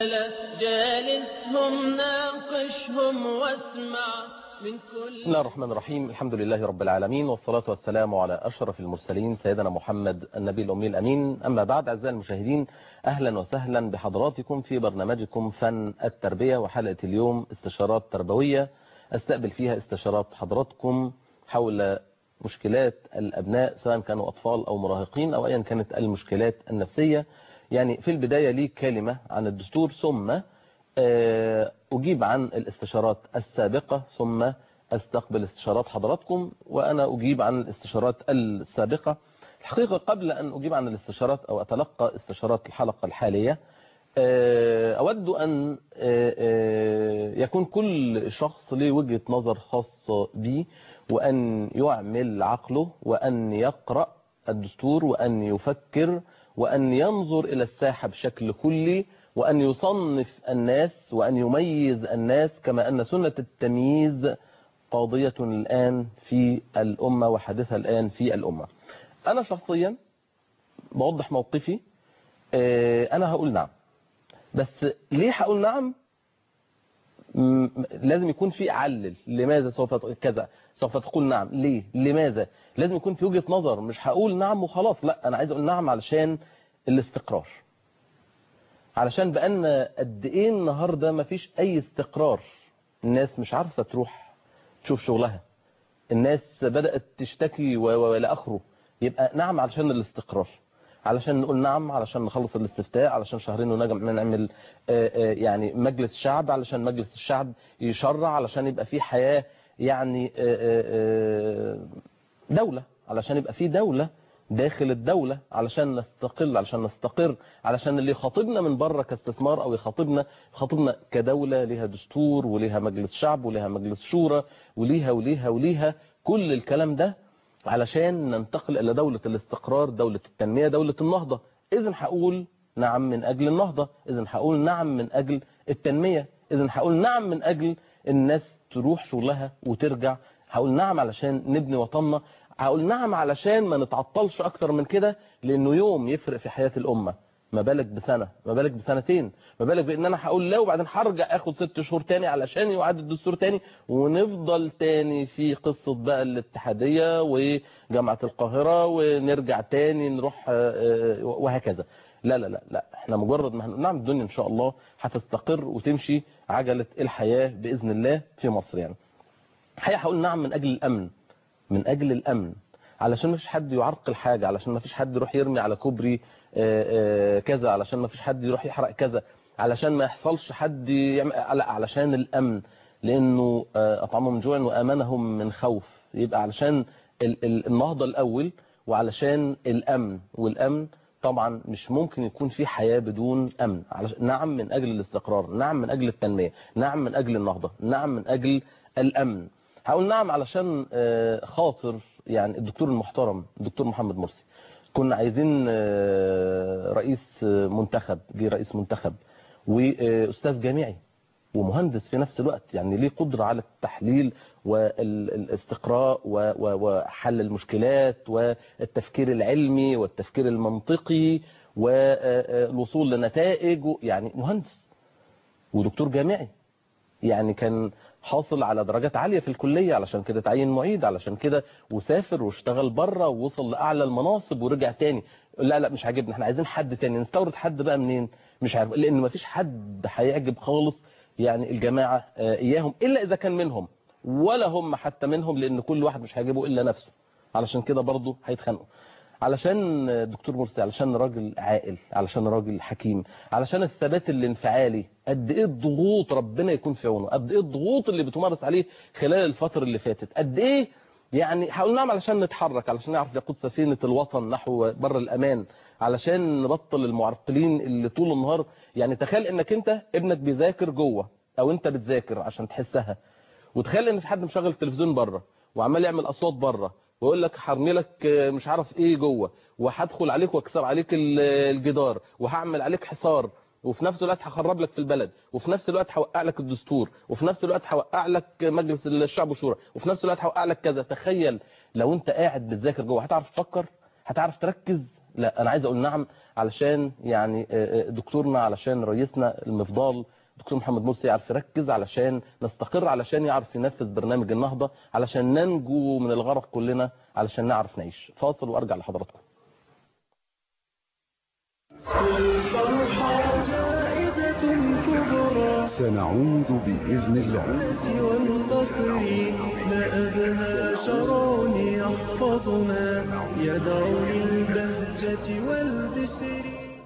جالسهم ناقشهم واسمع من كل بسم الله الرحمن الرحيم الحمد لله رب العالمين والصلاة والسلام على أشرف المرسلين سيدنا محمد النبي الأمي الأمين أما بعد أعزائي المشاهدين أهلا وسهلا بحضراتكم في برنامجكم فن التربية وحلقة اليوم استشارات تربوية أستقبل فيها استشارات حضراتكم حول مشكلات الأبناء سواء كانوا أطفال أو مراهقين أو أيا كانت المشكلات النفسية يعني في البداية لي كلمة عن الدستور ثم أجيب عن الاستشارات السابقة ثم أستقبل استشارات حضراتكم وأنا أجيب عن الاستشارات السابقة الحقيقة قبل أن أجيب عن الاستشارات أو أتلقى استشارات الحلقة الحالية أود أن يكون كل شخص له وجهة نظر خاصة بي وأن يعمل عقله وأن يقرأ الدستور وأن يفكر وأن ينظر إلى الساحة بشكل كلي وأن يصنف الناس وأن يميز الناس كما أن سنة التمييز قاضية الآن في الأمة وحادثة الآن في الأمة أنا شخصيا بوضح موقفي أنا هقول نعم بس ليه هقول نعم لازم يكون في علل لماذا سوف كذا سوف تقول نعم ليه لماذا لازم يكون في وجهة نظر مش هقول نعم وخلاص لا أنا عايز أقول نعم علشان الاستقرار علشان بقالنا قد ايه النهارده مفيش اي استقرار الناس مش عارفه تروح تشوف شغلها الناس بدات تشتكي والى اخره يبقى نعم علشان الاستقرار علشان نقول نعم علشان نخلص الاستفتاء علشان شهرين ونجم نعمل يعني مجلس شعب علشان مجلس الشعب يشرع علشان يبقى في حياه يعني دوله علشان يبقى في دوله داخل الدولة علشان نستقل علشان نستقر علشان اللي يخاطبنا من بره كاستثمار او يخاطبنا يخاطبنا كدولة ليها دستور وليها مجلس شعب وليها مجلس شورى وليها وليها وليها كل الكلام ده علشان ننتقل الى دولة الاستقرار دولة التنمية دولة النهضة اذا هقول نعم من اجل النهضة اذا هقول نعم من اجل التنمية اذا هقول نعم من اجل الناس تروح شغلها وترجع هقول نعم علشان نبني وطننا هقول نعم علشان ما نتعطلش اكتر من كده لانه يوم يفرق في حياة الامة ما بالك بسنة ما بالك بسنتين ما بالك بان انا هقول لا وبعدين هرجع اخد ست شهور تاني علشان يعاد الدستور تاني ونفضل تاني في قصة بقى الاتحادية وجامعة القاهرة ونرجع تاني نروح وهكذا لا لا لا لا احنا مجرد ما هنعمل الدنيا ان شاء الله هتستقر وتمشي عجلة الحياة باذن الله في مصر يعني الحقيقة هقول نعم من اجل الامن من أجل الأمن علشان ما فيش حد يعرقل حاجة علشان ما فيش حد يروح يرمي على كوبري كذا علشان ما فيش حد يروح يحرق كذا علشان ما يحصلش حد يعمل علشان الأمن لأنه أطعمهم من جوع وأمنهم من خوف يبقى علشان النهضة الأول وعلشان الأمن والأمن طبعا مش ممكن يكون في حياة بدون أمن نعم من أجل الاستقرار نعم من أجل التنمية نعم من أجل النهضة نعم من أجل الأمن هقول نعم علشان خاطر يعني الدكتور المحترم الدكتور محمد مرسي كنا عايزين رئيس منتخب جه رئيس منتخب واستاذ جامعي ومهندس في نفس الوقت يعني ليه قدرة على التحليل والاستقراء وحل المشكلات والتفكير العلمي والتفكير المنطقي والوصول لنتائج يعني مهندس ودكتور جامعي يعني كان حاصل على درجات عالية في الكلية علشان كده تعين معيد علشان كده وسافر واشتغل بره ووصل لأعلى المناصب ورجع تاني لا لا مش عاجبنا احنا عايزين حد تاني نستورد حد بقى منين مش عارف لان ما فيش حد هيعجب خالص يعني الجماعة اياهم الا اذا كان منهم ولا هم حتى منهم لان كل واحد مش هيعجبه الا نفسه علشان كده برضه هيتخانقوا علشان دكتور مرسي علشان راجل عاقل علشان راجل حكيم علشان الثبات الانفعالي قد ايه الضغوط ربنا يكون في عونه قد ايه الضغوط اللي بتمارس عليه خلال الفترة اللي فاتت قد ايه يعني هقول نعم علشان نتحرك علشان نعرف يقود سفينة الوطن نحو بر الامان علشان نبطل المعرقلين اللي طول النهار يعني تخيل انك انت ابنك بيذاكر جوه او انت بتذاكر عشان تحسها وتخيل ان في حد مشغل التلفزيون بره وعمال يعمل اصوات بره ويقول لك هرمي لك مش عارف ايه جوه وهدخل عليك واكسر عليك الجدار وهعمل عليك حصار وفي نفس الوقت هخرب لك في البلد وفي نفس الوقت هوقع لك الدستور وفي نفس الوقت هوقع لك مجلس الشعب والشورى وفي نفس الوقت هوقع لك كذا تخيل لو انت قاعد بتذاكر جوه هتعرف تفكر هتعرف تركز لا انا عايز اقول نعم علشان يعني آه، آه، دكتورنا علشان رئيسنا المفضال دكتور محمد مرسي يعرف يركز علشان نستقر علشان يعرف ينفذ برنامج النهضة علشان ننجو من الغرق كلنا علشان نعرف نعيش فاصل وارجع لحضراتكم والفرحة زائدة كبرى سنعود بإذن الله والفخر ما أبهى شرون يحفظنا يدعو للبهجة والبسر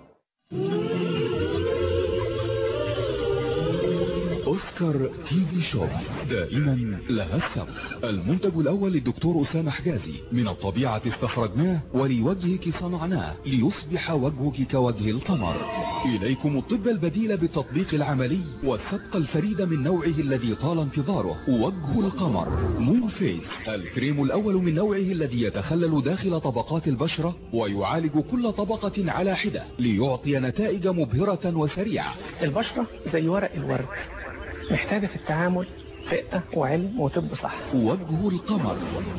أوسكار تي في شوب دائما لها السبق المنتج الأول للدكتور أسامة حجازي من الطبيعة استخرجناه ولوجهك صنعناه ليصبح وجهك كوجه القمر إليكم الطب البديل بالتطبيق العملي والسبق الفريد من نوعه الذي طال انتظاره وجه القمر مون فيس الكريم الأول من نوعه الذي يتخلل داخل طبقات البشرة ويعالج كل طبقة على حدة ليعطي نتائج مبهرة وسريعة البشرة زي ورق الورد محتاجة في التعامل رقة وعلم وطب صح وجه القمر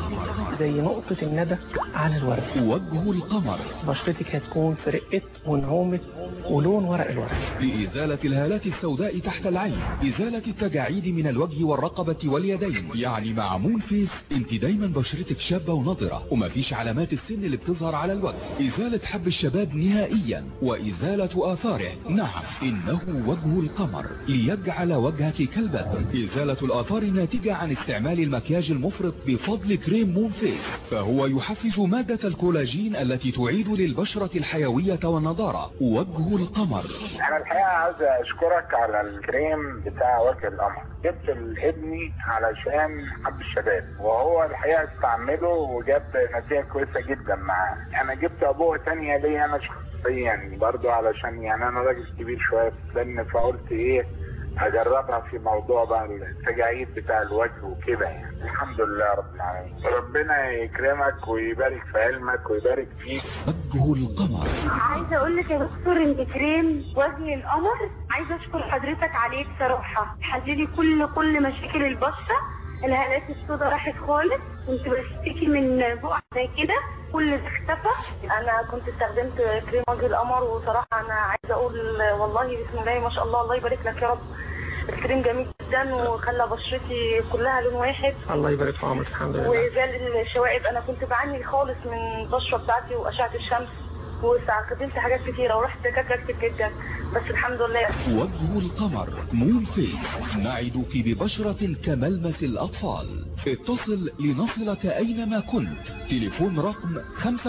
زي نقطة الندى على الورد وجه القمر بشرتك هتكون في رقة ونعومة ولون ورق الورد لإزالة الهالات السوداء تحت العين إزالة التجاعيد من الوجه والرقبة واليدين يعني مع مون فيس انت دايما بشرتك شابة ونضرة ومفيش علامات السن اللي بتظهر على الوجه إزالة حب الشباب نهائيا وإزالة آثاره نعم إنه وجه القمر ليجعل وجهك كالبدر إزالة الآثار الناتجة عن استعمال المكياج المفرط بفضل كريم مون فيس فهو يحفز مادة الكولاجين التي تعيد للبشرة الحيوية والنضارة وجه القمر انا الحقيقه عاوز اشكرك على الكريم بتاع وجه القمر جبت لابني علشان حب الشباب وهو الحقيقه استعمله وجاب نتيجه كويسه جدا معاه انا جبت ابوه تانية ليا انا شخصيا برضو علشان يعني انا راجل كبير شويه في السن فقلت ايه اجربها في موضوع بقى التجاعيد بتاع الوجه وكده يعني الحمد لله رب العالمين ربنا يكرمك ويبارك في علمك ويبارك فيك وجه القمر عايزه اقول لك يا دكتور انت كريم وجه القمر عايزه اشكر حضرتك عليه بصراحه حللي كل كل مشاكل البشره الهالات السوداء راحت خالص كنت بشتكي من بقع زي كده كل ده اختفى انا كنت استخدمت كريم وجه القمر وصراحه انا عايزه اقول والله بسم الله ما شاء الله الله يبارك لك يا رب الكريم جميل جدا وخلى بشرتي كلها لون واحد الله يبارك في عمرك الحمد لله وزال الشوائب انا كنت بعاني خالص من البشره بتاعتي واشعه الشمس واستخدمت حاجات كتيره ورحت دكاتره كتير جدا بس الحمد لله وجه القمر مون فيس نعدك ببشرة كملمس الأطفال اتصل لنصلك أينما كنت تليفون رقم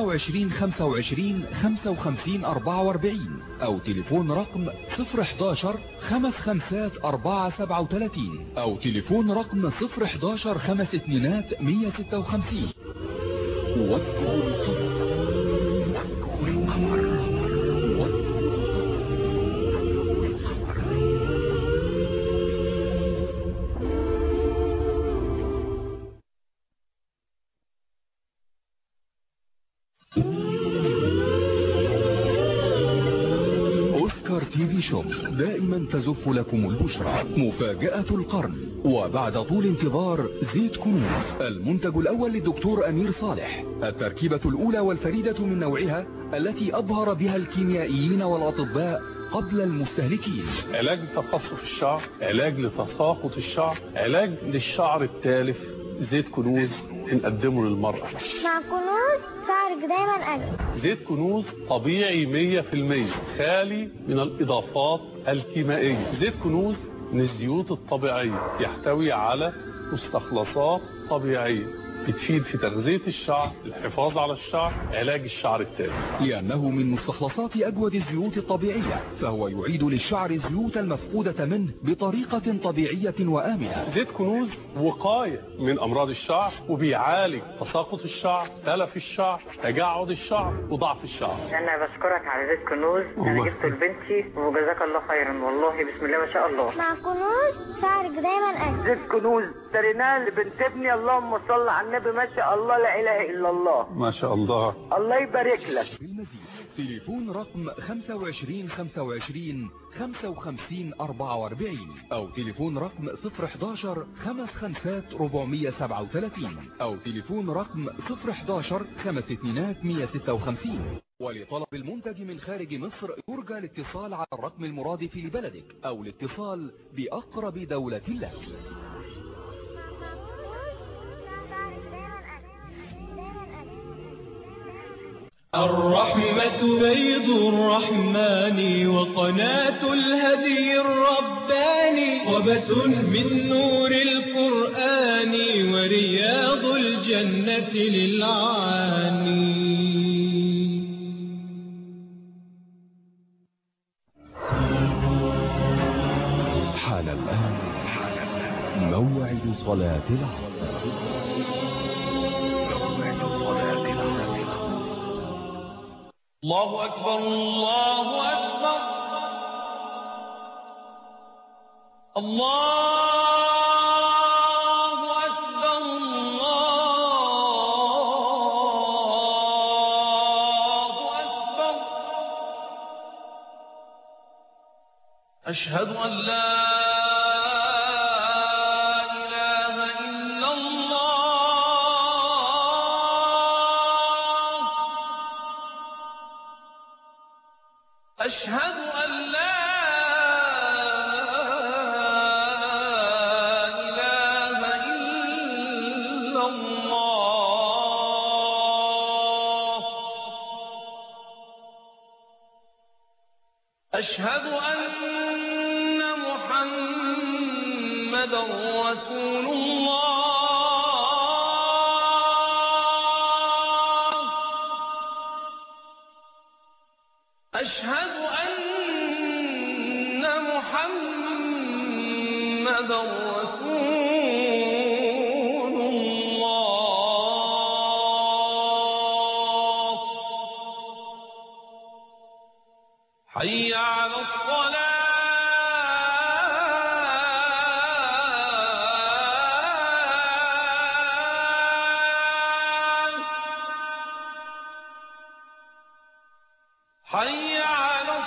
25 25 55 44 أو تليفون رقم 011 خمس خمسات 4 37 أو تليفون رقم 011 خمس اتنينات 156 وجه القمر أوسكار تي في شوب دائما تزف لكم البشرى مفاجأة القرن وبعد طول انتظار زيت كنوز المنتج الأول للدكتور أمير صالح التركيبة الأولى والفريدة من نوعها التي أبهر بها الكيميائيين والأطباء قبل المستهلكين علاج لتقصف الشعر علاج لتساقط الشعر علاج للشعر التالف زيت كنوز بنقدمه للمرأة مع كنوز شعرك دايما أجمل زيت كنوز طبيعي 100% خالي من الإضافات الكيميائية زيت كنوز من الزيوت الطبيعية يحتوي على مستخلصات طبيعية بتفيد في تغذية الشعر الحفاظ على الشعر علاج الشعر التالف لأنه من مستخلصات أجود الزيوت الطبيعية فهو يعيد للشعر الزيوت المفقودة منه بطريقة طبيعية وآمنة زيت كنوز وقاية من أمراض الشعر وبيعالج تساقط الشعر تلف الشعر تجعد الشعر وضعف الشعر انا بشكرك على زيت كنوز انا الله. جبته لبنتي وجزاك الله خيرا والله بسم الله ما شاء الله مع كنوز شعرك دايما أجمل زيت كنوز اشتريناه لبنت ابني اللهم صل على النبي ما شاء الله لا اله الا الله ما شاء الله الله يبارك لك بالمزيد تليفون رقم 25 25 55 44 أو تليفون رقم 011 خمس خمسات 437 أو تليفون رقم 011 خمس اتنينات 156 ولطلب المنتج من خارج مصر يرجى الاتصال على الرقم المرادف لبلدك أو الاتصال بأقرب دولة لك الرحمة بيض الرحمن وقناة الهدي الرباني وبس من نور القرآن ورياض الجنة للعاني حان الآن موعد صلاة العصر الله أكبر الله أكبر الله أكبر الله أكبر أشهد أن لا إله إلا الله أشهد أن لا إله إلا الله أشهد أن محمدا رسول الله أشهد أن محمدا رسول الله حي على الصلاة حي على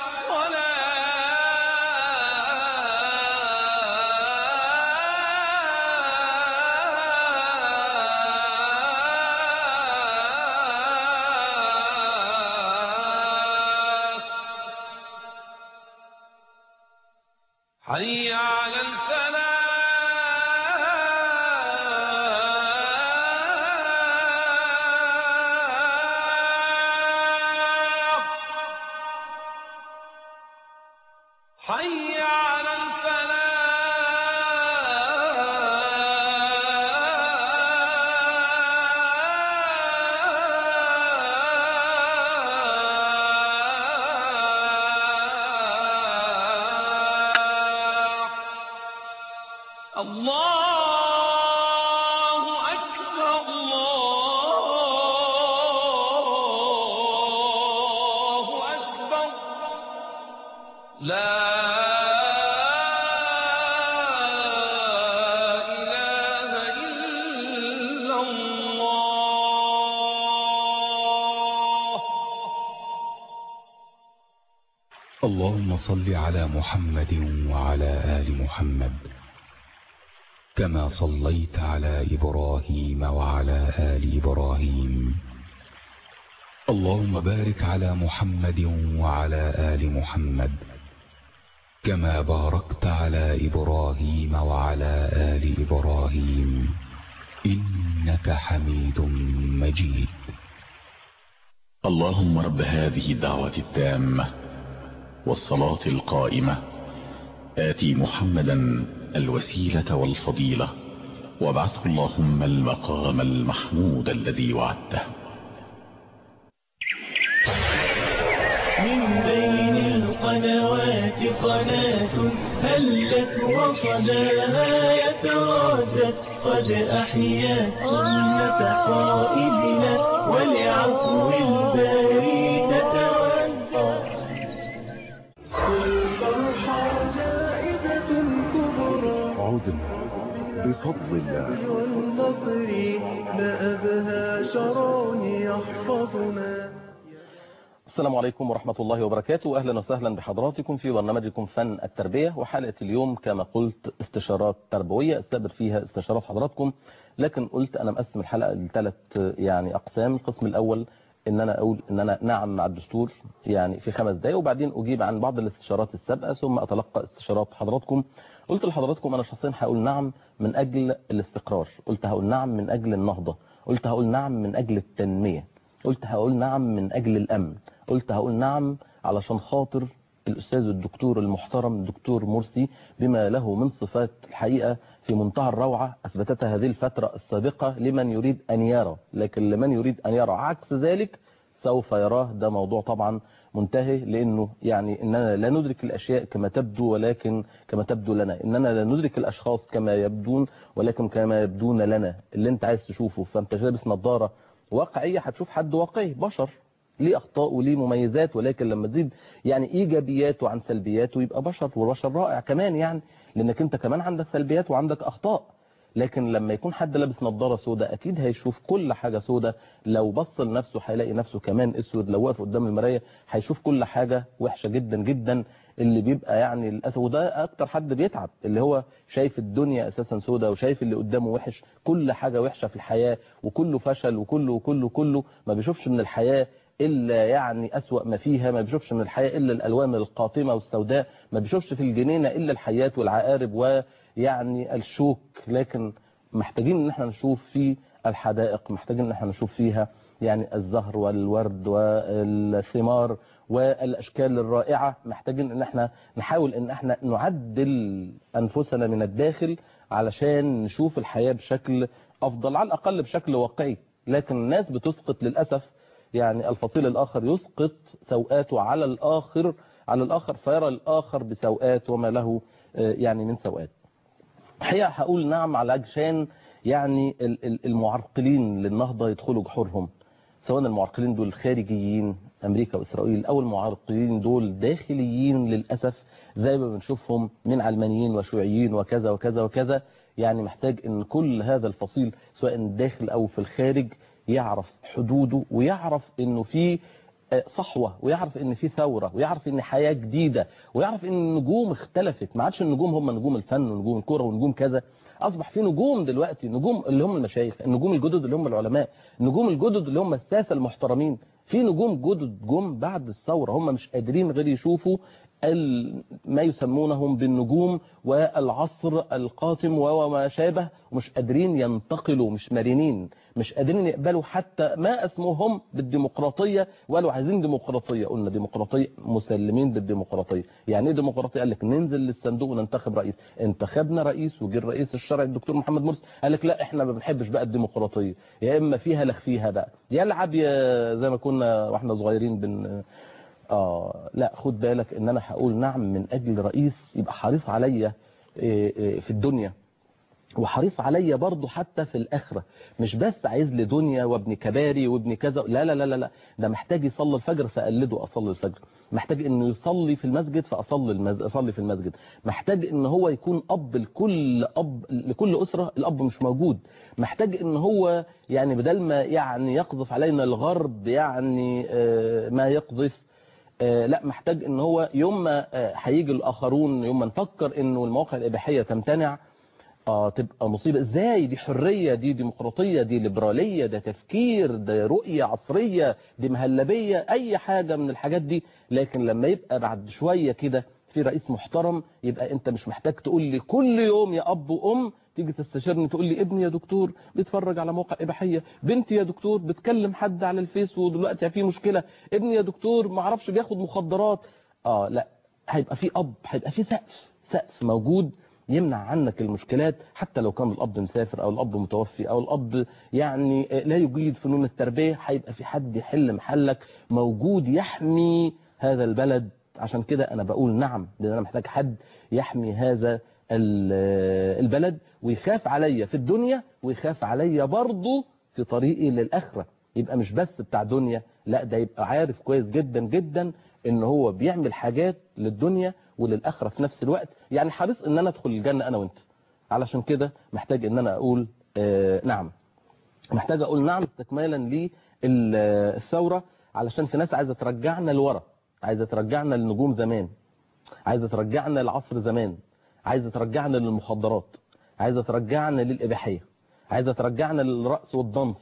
الصلاة حي على الفلاح حي على الفلاح الله أكبر الله أكبر لا إله إلا الله اللهم صل على محمد وعلى آل محمد كما صليت على إبراهيم وعلى آل إبراهيم اللهم بارك على محمد وعلى آل محمد كما باركت على إبراهيم وعلى آل إبراهيم إنك حميد مجيد اللهم رب هذه الدعوة التامة والصلاة القائمة آتي محمدا الوسيلة والفضيلة وابعثه اللهم المقام المحمود الذي وعدته من بين القنوات قناة هلت وصداها يتردد قد أحيت سنة قائدنا ولعفو الباري تتودد والفرحة زائدة كبرى عدنا بفضل الله والنصر ما أبهى شرون يحفظنا السلام عليكم ورحمة الله وبركاته أهلا وسهلا بحضراتكم في برنامجكم فن التربية وحلقة اليوم كما قلت استشارات تربوية استقبل فيها استشارات حضراتكم لكن قلت أنا مقسم الحلقة لثلاث يعني أقسام القسم الأول ان انا اقول ان انا نعم مع الدستور يعني في خمس دقايق وبعدين اجيب عن بعض الاستشارات السابقه ثم اتلقى استشارات حضراتكم قلت لحضراتكم انا شخصيا هقول نعم من اجل الاستقرار قلت هقول نعم من اجل النهضه قلت هقول نعم من اجل التنميه قلت هقول نعم من اجل الامن قلت هقول نعم علشان خاطر الأستاذ الدكتور المحترم الدكتور مرسي بما له من صفات الحقيقة في منتهى الروعة أثبتتها هذه الفترة السابقة لمن يريد أن يرى لكن لمن يريد أن يرى عكس ذلك سوف يراه ده موضوع طبعا منتهي لأنه يعني إننا لا ندرك الأشياء كما تبدو ولكن كما تبدو لنا إننا لا ندرك الأشخاص كما يبدون ولكن كما يبدون لنا اللي أنت عايز تشوفه فأنت لابس نظارة واقعية هتشوف حد واقعي بشر ليه اخطاء وليه مميزات ولكن لما تزيد يعني ايجابياته عن سلبياته يبقى بشر وبشر رائع كمان يعني لانك انت كمان عندك سلبيات وعندك اخطاء لكن لما يكون حد لابس نظاره سوداء اكيد هيشوف كل حاجه سوداء لو بص لنفسه هيلاقي نفسه كمان اسود لو وقف قدام المرايه هيشوف كل حاجه وحشه جدا جدا اللي بيبقى يعني للاسف وده اكتر حد بيتعب اللي هو شايف الدنيا اساسا سوداء وشايف اللي قدامه وحش كل حاجه وحشه في الحياه وكله فشل وكله وكله كله ما بيشوفش من الحياه إلا يعني أسوأ ما فيها ما بيشوفش من الحياة إلا الألوان القاتمة والسوداء ما بيشوفش في الجنينة إلا الحياة والعقارب ويعني الشوك لكن محتاجين ان احنا نشوف في الحدائق محتاجين ان احنا نشوف فيها يعني الزهر والورد والثمار والاشكال الرائعة محتاجين ان احنا نحاول ان احنا نعدل انفسنا من الداخل علشان نشوف الحياة بشكل افضل على الاقل بشكل واقعي لكن الناس بتسقط للأسف يعني الفصيل الآخر يسقط سوءاته على الآخر على الآخر فيرى الآخر بسوءات وما له يعني من سوءات الحقيقة هقول نعم علشان يعني المعرقلين للنهضة يدخلوا جحورهم سواء المعرقلين دول خارجيين أمريكا وإسرائيل أو المعرقلين دول داخليين للأسف زي ما بنشوفهم من علمانيين وشيوعيين وكذا وكذا وكذا يعني محتاج ان كل هذا الفصيل سواء الداخل او في الخارج يعرف حدوده ويعرف انه في صحوة ويعرف ان في ثورة ويعرف ان حياة جديدة ويعرف ان النجوم اختلفت ما عادش النجوم هم نجوم الفن ونجوم الكورة ونجوم كذا اصبح في نجوم دلوقتي نجوم اللي هم المشايخ النجوم الجدد اللي هم العلماء النجوم الجدد اللي هم الساسة المحترمين في نجوم جدد جم بعد الثورة هم مش قادرين غير يشوفوا ما يسمونهم بالنجوم والعصر القاتم وما شابه ومش قادرين ينتقلوا مش مرنين مش قادرين يقبلوا حتى ما اسمهم بالديمقراطية وقالوا عايزين ديمقراطية قلنا ديمقراطية مسلمين بالديمقراطية يعني ايه ديمقراطية قال لك ننزل للصندوق وننتخب رئيس انتخبنا رئيس وجه الرئيس الشرعي الدكتور محمد مرسي قال لك لا احنا ما بنحبش بقى الديمقراطية يا اما فيها لك فيها بقى يلعب يا زي ما كنا واحنا صغيرين بن آه لا خد بالك ان انا هقول نعم من اجل رئيس يبقى حريص عليا في الدنيا وحريص عليا برضه حتى في الاخره مش بس عايز لي دنيا وابن كباري وابن كذا لا لا لا لا لا ده محتاج يصلي الفجر فاقلده اصلي الفجر محتاج انه يصلي في المسجد فاصلي المز... اصلي في المسجد محتاج ان هو يكون اب لكل اب لكل اسره الاب مش موجود محتاج ان هو يعني بدل ما يعني يقذف علينا الغرب يعني ما يقذف لا محتاج ان هو يوم ما هيجي الاخرون يوم ما نفكر انه المواقع الاباحيه تمتنع اه تبقى مصيبه ازاي دي حريه دي ديمقراطيه دي ليبراليه ده تفكير ده رؤيه عصريه دي مهلبيه اي حاجه من الحاجات دي لكن لما يبقى بعد شويه كده في رئيس محترم يبقى انت مش محتاج تقول لي كل يوم يا اب وام تيجي تستشيرني تقول لي ابني يا دكتور بيتفرج على موقع اباحيه بنتي يا دكتور بتكلم حد على الفيس ودلوقتي في مشكله ابني يا دكتور ما اعرفش بياخد مخدرات اه لا هيبقى في اب هيبقى في سقف سقف موجود يمنع عنك المشكلات حتى لو كان الاب مسافر او الاب متوفي او الاب يعني لا يجيد فنون التربيه هيبقى في حد يحل محلك موجود يحمي هذا البلد عشان كده انا بقول نعم لان انا محتاج حد يحمي هذا البلد ويخاف عليا في الدنيا ويخاف عليا برضه في طريقي للآخرة يبقى مش بس بتاع دنيا لا ده يبقى عارف كويس جدا جدا ان هو بيعمل حاجات للدنيا وللآخرة في نفس الوقت يعني حريص ان انا ادخل الجنة انا وانت علشان كده محتاج ان انا اقول آه نعم محتاج اقول نعم استكمالا للثورة علشان في ناس عايزة ترجعنا لورا عايزة ترجعنا لنجوم زمان عايزة ترجعنا لعصر زمان عايزة ترجعنا للمخدرات عايزة ترجعنا للإباحية عايزة ترجعنا للرقص والضنس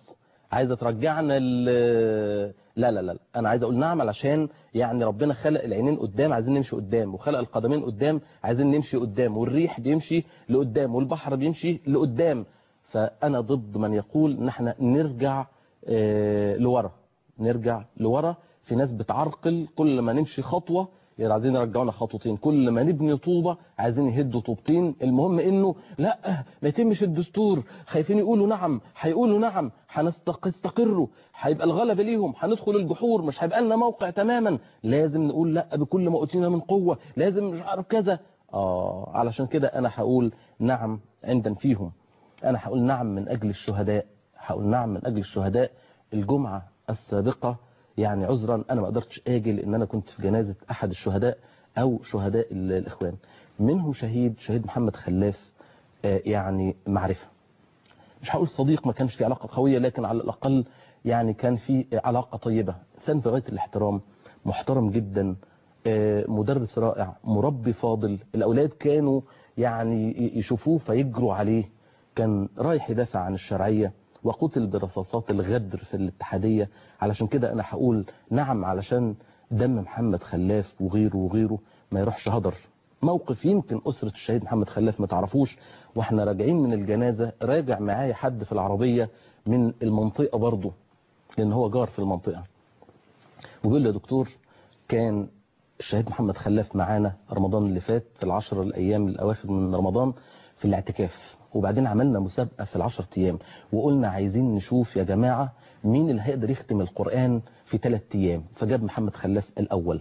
عايزه ترجعنا ال- لا لا لا لا. انا عايز اقول نعم علشان يعني ربنا خلق العينين قدام عايزين نمشي قدام وخلق القدمين قدام عايزين نمشي قدام والريح بيمشي لقدام والبحر بيمشي لقدام فانا ضد من يقول ان احنا نرجع آه، لورا نرجع لورا في ناس بتعرقل كل ما نمشي خطوه يعني عايزين يرجعونا خطوتين كل ما نبني طوبة عايزين يهدوا طوبتين المهم انه لا ما يتمش الدستور خايفين يقولوا نعم هيقولوا نعم هنستقروا هيبقى الغلبة ليهم هندخل الجحور مش هيبقى لنا موقع تماما لازم نقول لا بكل ما اوتينا من قوة لازم مش عارف كذا اه علشان كده انا هقول نعم عند فيهم انا هقول نعم من اجل الشهداء هقول نعم من اجل الشهداء الجمعة السابقة يعني عذرا انا ما قدرتش اجي لان انا كنت في جنازة احد الشهداء او شهداء ال- الاخوان منهم شهيد شهيد محمد خلاف آه، يعني معرفة مش هقول صديق ما كانش في علاقة قوية لكن على الاقل يعني كان في علاقة طيبة انسان في غاية الاحترام محترم جدا آه، مدرس رائع مربي فاضل الاولاد كانوا يعني ي- يشوفوه فيجروا عليه كان رايح يدافع عن الشرعية وقتل برصاصات الغدر في الاتحادية علشان كده انا هقول نعم علشان دم محمد خلاف وغيره وغيره ما يروحش هدر موقف يمكن أسرة الشهيد محمد خلاف ما تعرفوش واحنا راجعين من الجنازة راجع معايا حد في العربية من المنطقة برضه لان هو جار في المنطقة وبيقول لي يا دكتور كان الشهيد محمد خلاف معانا رمضان اللي فات في العشر الايام الاواخر من رمضان في الاعتكاف وبعدين عملنا مسابقة في العشر ايام وقلنا عايزين نشوف يا جماعة مين اللي هيقدر يختم القرآن في ثلاث ايام فجاب محمد خلاف الاول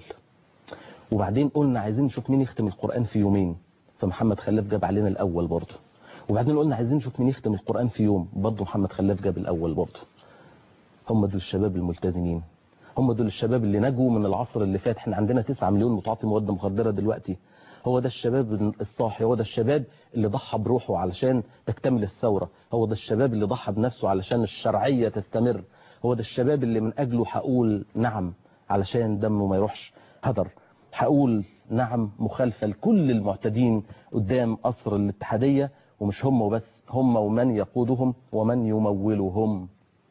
وبعدين قلنا عايزين نشوف مين يختم القرآن في يومين فمحمد خلاف جاب علينا الاول برضه وبعدين قلنا عايزين نشوف مين يختم القرآن في يوم برضه محمد خلاف جاب الاول برضه هم دول الشباب الملتزمين هم دول الشباب اللي نجوا من العصر اللي فات احنا عندنا 9 مليون متعاطي مواد مخدرة دلوقتي هو ده الشباب الصاحي هو ده الشباب اللي ضحى بروحه علشان تكتمل الثورة هو ده الشباب اللي ضحى بنفسه علشان الشرعية تستمر هو ده الشباب اللي من أجله هقول نعم علشان دمه ما يروحش هدر هقول نعم مخالفة لكل المعتدين قدام قصر الاتحادية ومش هم وبس هم ومن يقودهم ومن يمولهم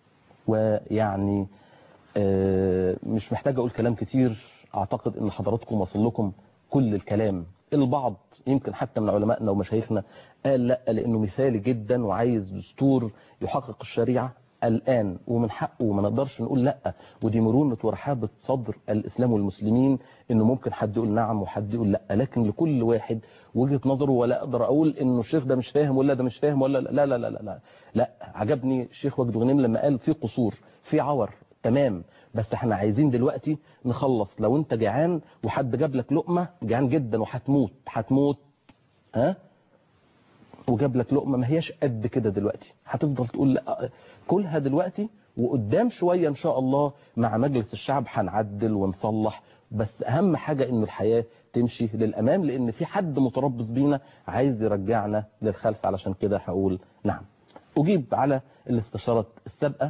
ويعني آه، مش محتاج اقول كلام كتير اعتقد ان حضراتكم وصل لكم كل الكلام البعض يمكن حتى من علمائنا ومشايخنا قال لا لانه مثالي جدا وعايز دستور يحقق الشريعة الآن ومن حقه وما نقدرش نقول لا ودي مرونة ورحابة صدر الإسلام والمسلمين إنه ممكن حد يقول نعم وحد يقول لا لكن لكل واحد وجهة نظره ولا أقدر أقول إنه الشيخ ده مش فاهم ولا ده مش فاهم ولا لا لا لا لا لا, لا. عجبني الشيخ وجد غنيم لما قال في قصور في عور تمام بس احنا عايزين دلوقتي نخلص لو انت جعان وحد جاب لك لقمة جعان جدا وهتموت هتموت ها وجاب لك لقمة ما هياش قد كده دلوقتي هتفضل تقول لا كلها دلوقتي وقدام شوية ان شاء الله مع مجلس الشعب هنعدل ونصلح بس اهم حاجة ان الحياة تمشي للامام لان في حد متربص بينا عايز يرجعنا للخلف علشان كده هقول نعم اجيب على الاستشارات السابقة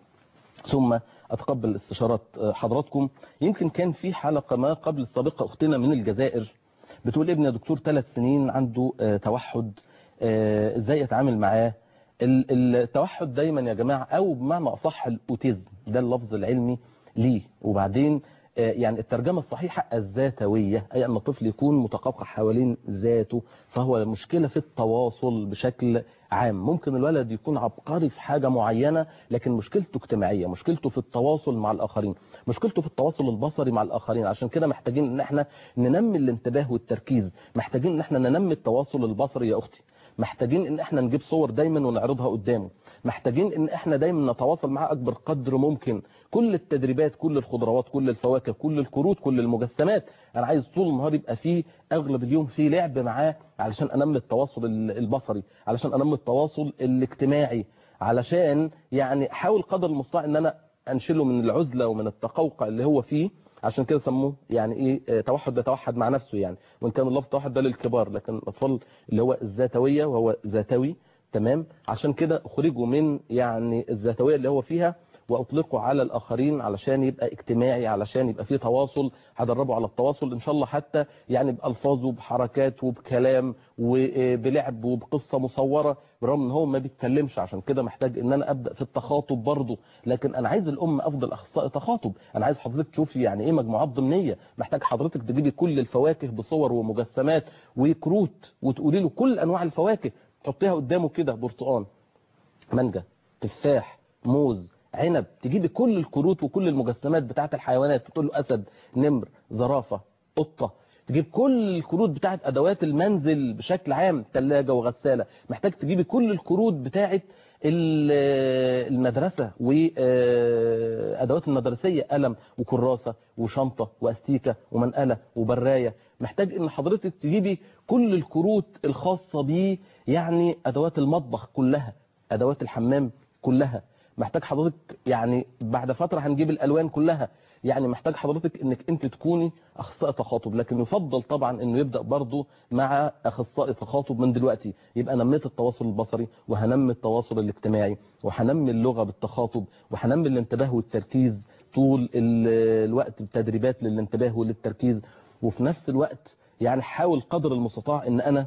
ثم اتقبل استشارات حضراتكم يمكن كان في حلقة ما قبل السابقة اختنا من الجزائر بتقول ابني يا دكتور ثلاث سنين عنده آه، توحد آه، ازاي اتعامل معاه ال- التوحد دايما يا جماعة او بمعنى اصح الاوتيزم ده اللفظ العلمي ليه وبعدين آه، يعني الترجمة الصحيحة الذاتوية أي أن الطفل يكون متقوقع حوالين ذاته فهو مشكلة في التواصل بشكل عام ممكن الولد يكون عبقري في حاجة معينة لكن مشكلته اجتماعية مشكلته في التواصل مع الآخرين مشكلته في التواصل البصري مع الآخرين عشان كده محتاجين ان احنا ننمي الانتباه والتركيز محتاجين ان احنا ننمي التواصل البصري يا أختي محتاجين ان احنا نجيب صور دايما ونعرضها قدامه محتاجين ان احنا دايما نتواصل معاه اكبر قدر ممكن كل التدريبات كل الخضروات كل الفواكه كل الكروت كل المجسمات انا عايز طول النهار يبقى فيه اغلب اليوم فيه لعب معاه علشان انمي التواصل ال- البصري علشان انمي التواصل الاجتماعي علشان يعني احاول قدر المستطاع ان انا انشله من العزلة ومن التقوقع اللي هو فيه عشان كده سموه يعني ايه آه، توحد ده توحد مع نفسه يعني وان كان اللفظ توحد ده للكبار لكن الاطفال اللي هو الذاتويه وهو ذاتوي تمام عشان كده اخرجوا من يعني الذاتويه اللي هو فيها واطلقه على الاخرين علشان يبقى اجتماعي علشان يبقى فيه تواصل هدربه على التواصل ان شاء الله حتى يعني بالفاظ وبحركات وبكلام وبلعب وبقصه مصوره برغم ان هو ما بيتكلمش عشان كده محتاج ان انا ابدا في التخاطب برضه لكن انا عايز الام افضل اخصائي تخاطب انا عايز حضرتك تشوفي يعني ايه مجموعات ضمنيه محتاج حضرتك تجيبي كل الفواكه بصور ومجسمات وكروت وتقولي له كل انواع الفواكه تحطيها قدامه كده برتقان مانجا تفاح موز عنب تجيبي كل الكروت وكل المجسمات بتاعت الحيوانات تقول له اسد نمر زرافه قطه تجيب كل الكروت بتاعت ادوات المنزل بشكل عام ثلاجه وغساله محتاج تجيبي كل الكروت بتاعت ال- المدرسه وادوات المدرسيه قلم وكراسه وشنطه واستيكه ومنقله وبرايه محتاج ان حضرتك تجيبي كل الكروت الخاصه بيه يعني ادوات المطبخ كلها ادوات الحمام كلها محتاج حضرتك يعني بعد فتره هنجيب الالوان كلها يعني محتاج حضرتك انك انت تكوني اخصائي تخاطب لكن يفضل طبعا انه يبدا برضه مع اخصائي تخاطب من دلوقتي يبقى نميت التواصل البصري وهنمي التواصل الاجتماعي وهنمي اللغه بالتخاطب وهنمي الانتباه والتركيز طول ال- الوقت بتدريبات للانتباه وللتركيز وفي نفس الوقت يعني حاول قدر المستطاع ان انا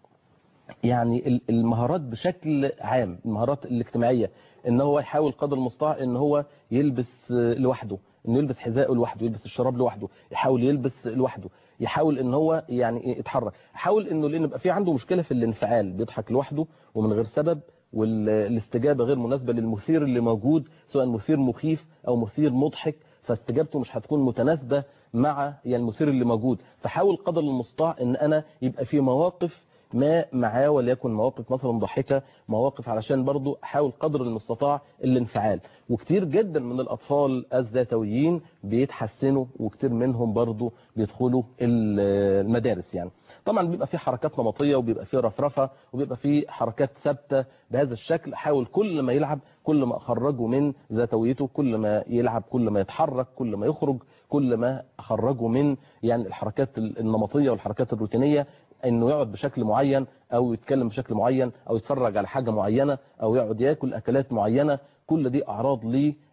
يعني ال- المهارات بشكل عام المهارات الاجتماعية ان هو يحاول قدر المستطاع ان هو يلبس آه، لوحده انه يلبس حذائه لوحده يلبس الشراب لوحده يحاول يلبس لوحده يحاول ان هو يعني يتحرك يحاول انه لان يبقى في عنده مشكلة في الانفعال بيضحك لوحده ومن غير سبب والاستجابة غير مناسبة للمثير اللي موجود سواء مثير مخيف او مثير مضحك فاستجابته مش هتكون متناسبة مع يعني المثير اللي موجود فحاول قدر المستطاع ان انا يبقى في مواقف ما معاه وليكن مواقف مثلا ضحكة مواقف علشان برضو احاول قدر المستطاع الانفعال وكتير جدا من الاطفال الذاتويين بيتحسنوا وكتير منهم برضو بيدخلوا ال- المدارس يعني طبعا بيبقى في حركات نمطية وبيبقى في رفرفة وبيبقى في حركات ثابتة بهذا الشكل حاول كل ما يلعب كل ما اخرجه من ذاتويته كل ما يلعب كل ما يتحرك كل ما يخرج كل ما اخرجه من يعني الحركات النمطية والحركات الروتينية انه يقعد بشكل معين او يتكلم بشكل معين او يتفرج على حاجة معينة او يقعد ياكل اكلات معينة كل دي اعراض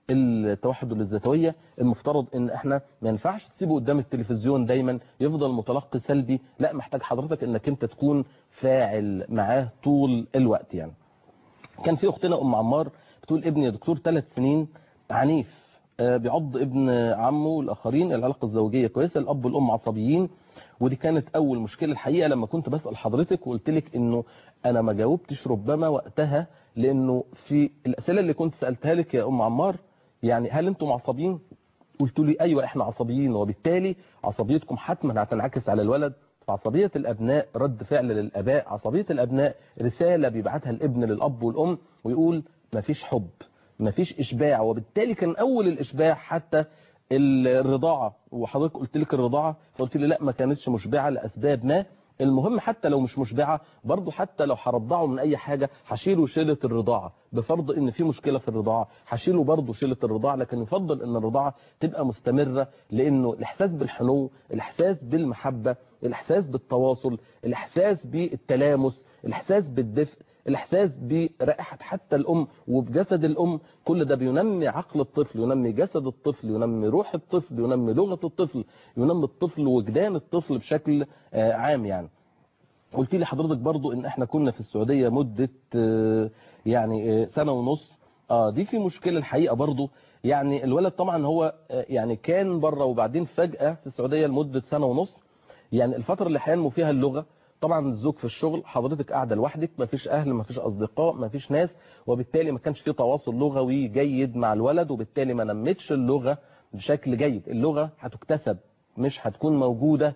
للتوحد الذاتوية المفترض ان احنا ما ينفعش تسيبه قدام التلفزيون دايما يفضل متلقي سلبي لا محتاج حضرتك انك انت تكون فاعل معاه طول الوقت يعني كان في اختنا ام عمار بتقول ابني يا دكتور ثلاث سنين عنيف آه، بيعض ابن عمه والاخرين العلاقه الزوجيه كويسه الاب والام عصبيين ودي كانت اول مشكله الحقيقه لما كنت بسال حضرتك وقلت لك انه انا ما جاوبتش ربما وقتها لانه في الاسئله اللي كنت سالتها لك يا ام عمار يعني هل انتم عصبيين قلت لي ايوه احنا عصبيين وبالتالي عصبيتكم حتما هتنعكس على الولد فعصبية الأبناء رد فعل للآباء عصبية الأبناء رسالة بيبعتها الابن للأب والأم ويقول مفيش حب مفيش إشباع وبالتالي كان أول الإشباع حتى الرضاعة وحضرتك قلت لك الرضاعة فقلت لي لا ما كانتش مشبعة لأسباب ما المهم حتى لو مش مشبعة برضه حتى لو هرضعه من أي حاجة هشيله شيلة الرضاعة بفرض إن في مشكلة في الرضاعة هشيله برضه شيلة الرضاعة لكن يفضل إن الرضاعة تبقى مستمرة لأنه الإحساس بالحنو الإحساس بالمحبة الإحساس بالتواصل الإحساس بالتلامس الإحساس بالدفء الإحساس برائحة حتى الأم وبجسد الأم كل ده بينمي عقل الطفل ينمي جسد الطفل ينمي روح الطفل ينمي لغة الطفل ينمي الطفل وجدان الطفل بشكل آه، عام يعني قلت لي حضرتك برضو ان احنا كنا في السعودية مدة آه، يعني آه، سنة ونص اه دي في مشكلة الحقيقة برضو يعني الولد طبعا هو آه، يعني كان بره وبعدين فجأة في السعودية لمدة سنة ونص يعني الفترة اللي هينمو فيها اللغة طبعا الزوج في الشغل حضرتك قاعده لوحدك مفيش اهل مفيش اصدقاء مفيش ناس وبالتالي ما كانش في تواصل لغوي جيد مع الولد وبالتالي ما نمتش اللغه بشكل جيد اللغه هتكتسب مش هتكون موجوده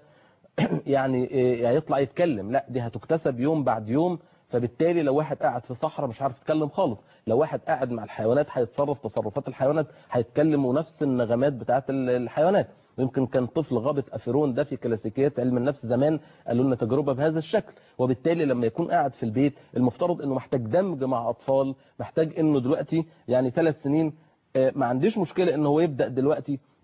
يعني إيه، هيطلع يتكلم لا دي هتكتسب يوم بعد يوم فبالتالي لو واحد قاعد في صحراء مش عارف يتكلم خالص لو واحد قاعد مع الحيوانات هيتصرف تصرفات الحيوانات هيتكلم ونفس النغمات بتاعت ال- الحيوانات يمكن كان طفل غابت افيرون ده في كلاسيكيات علم النفس زمان قالوا لنا تجربه بهذا الشكل وبالتالي لما يكون قاعد في البيت المفترض انه محتاج دمج مع اطفال محتاج انه دلوقتي يعني ثلاث سنين آه، ما عنديش مشكله انه هو يبدا دلوقتي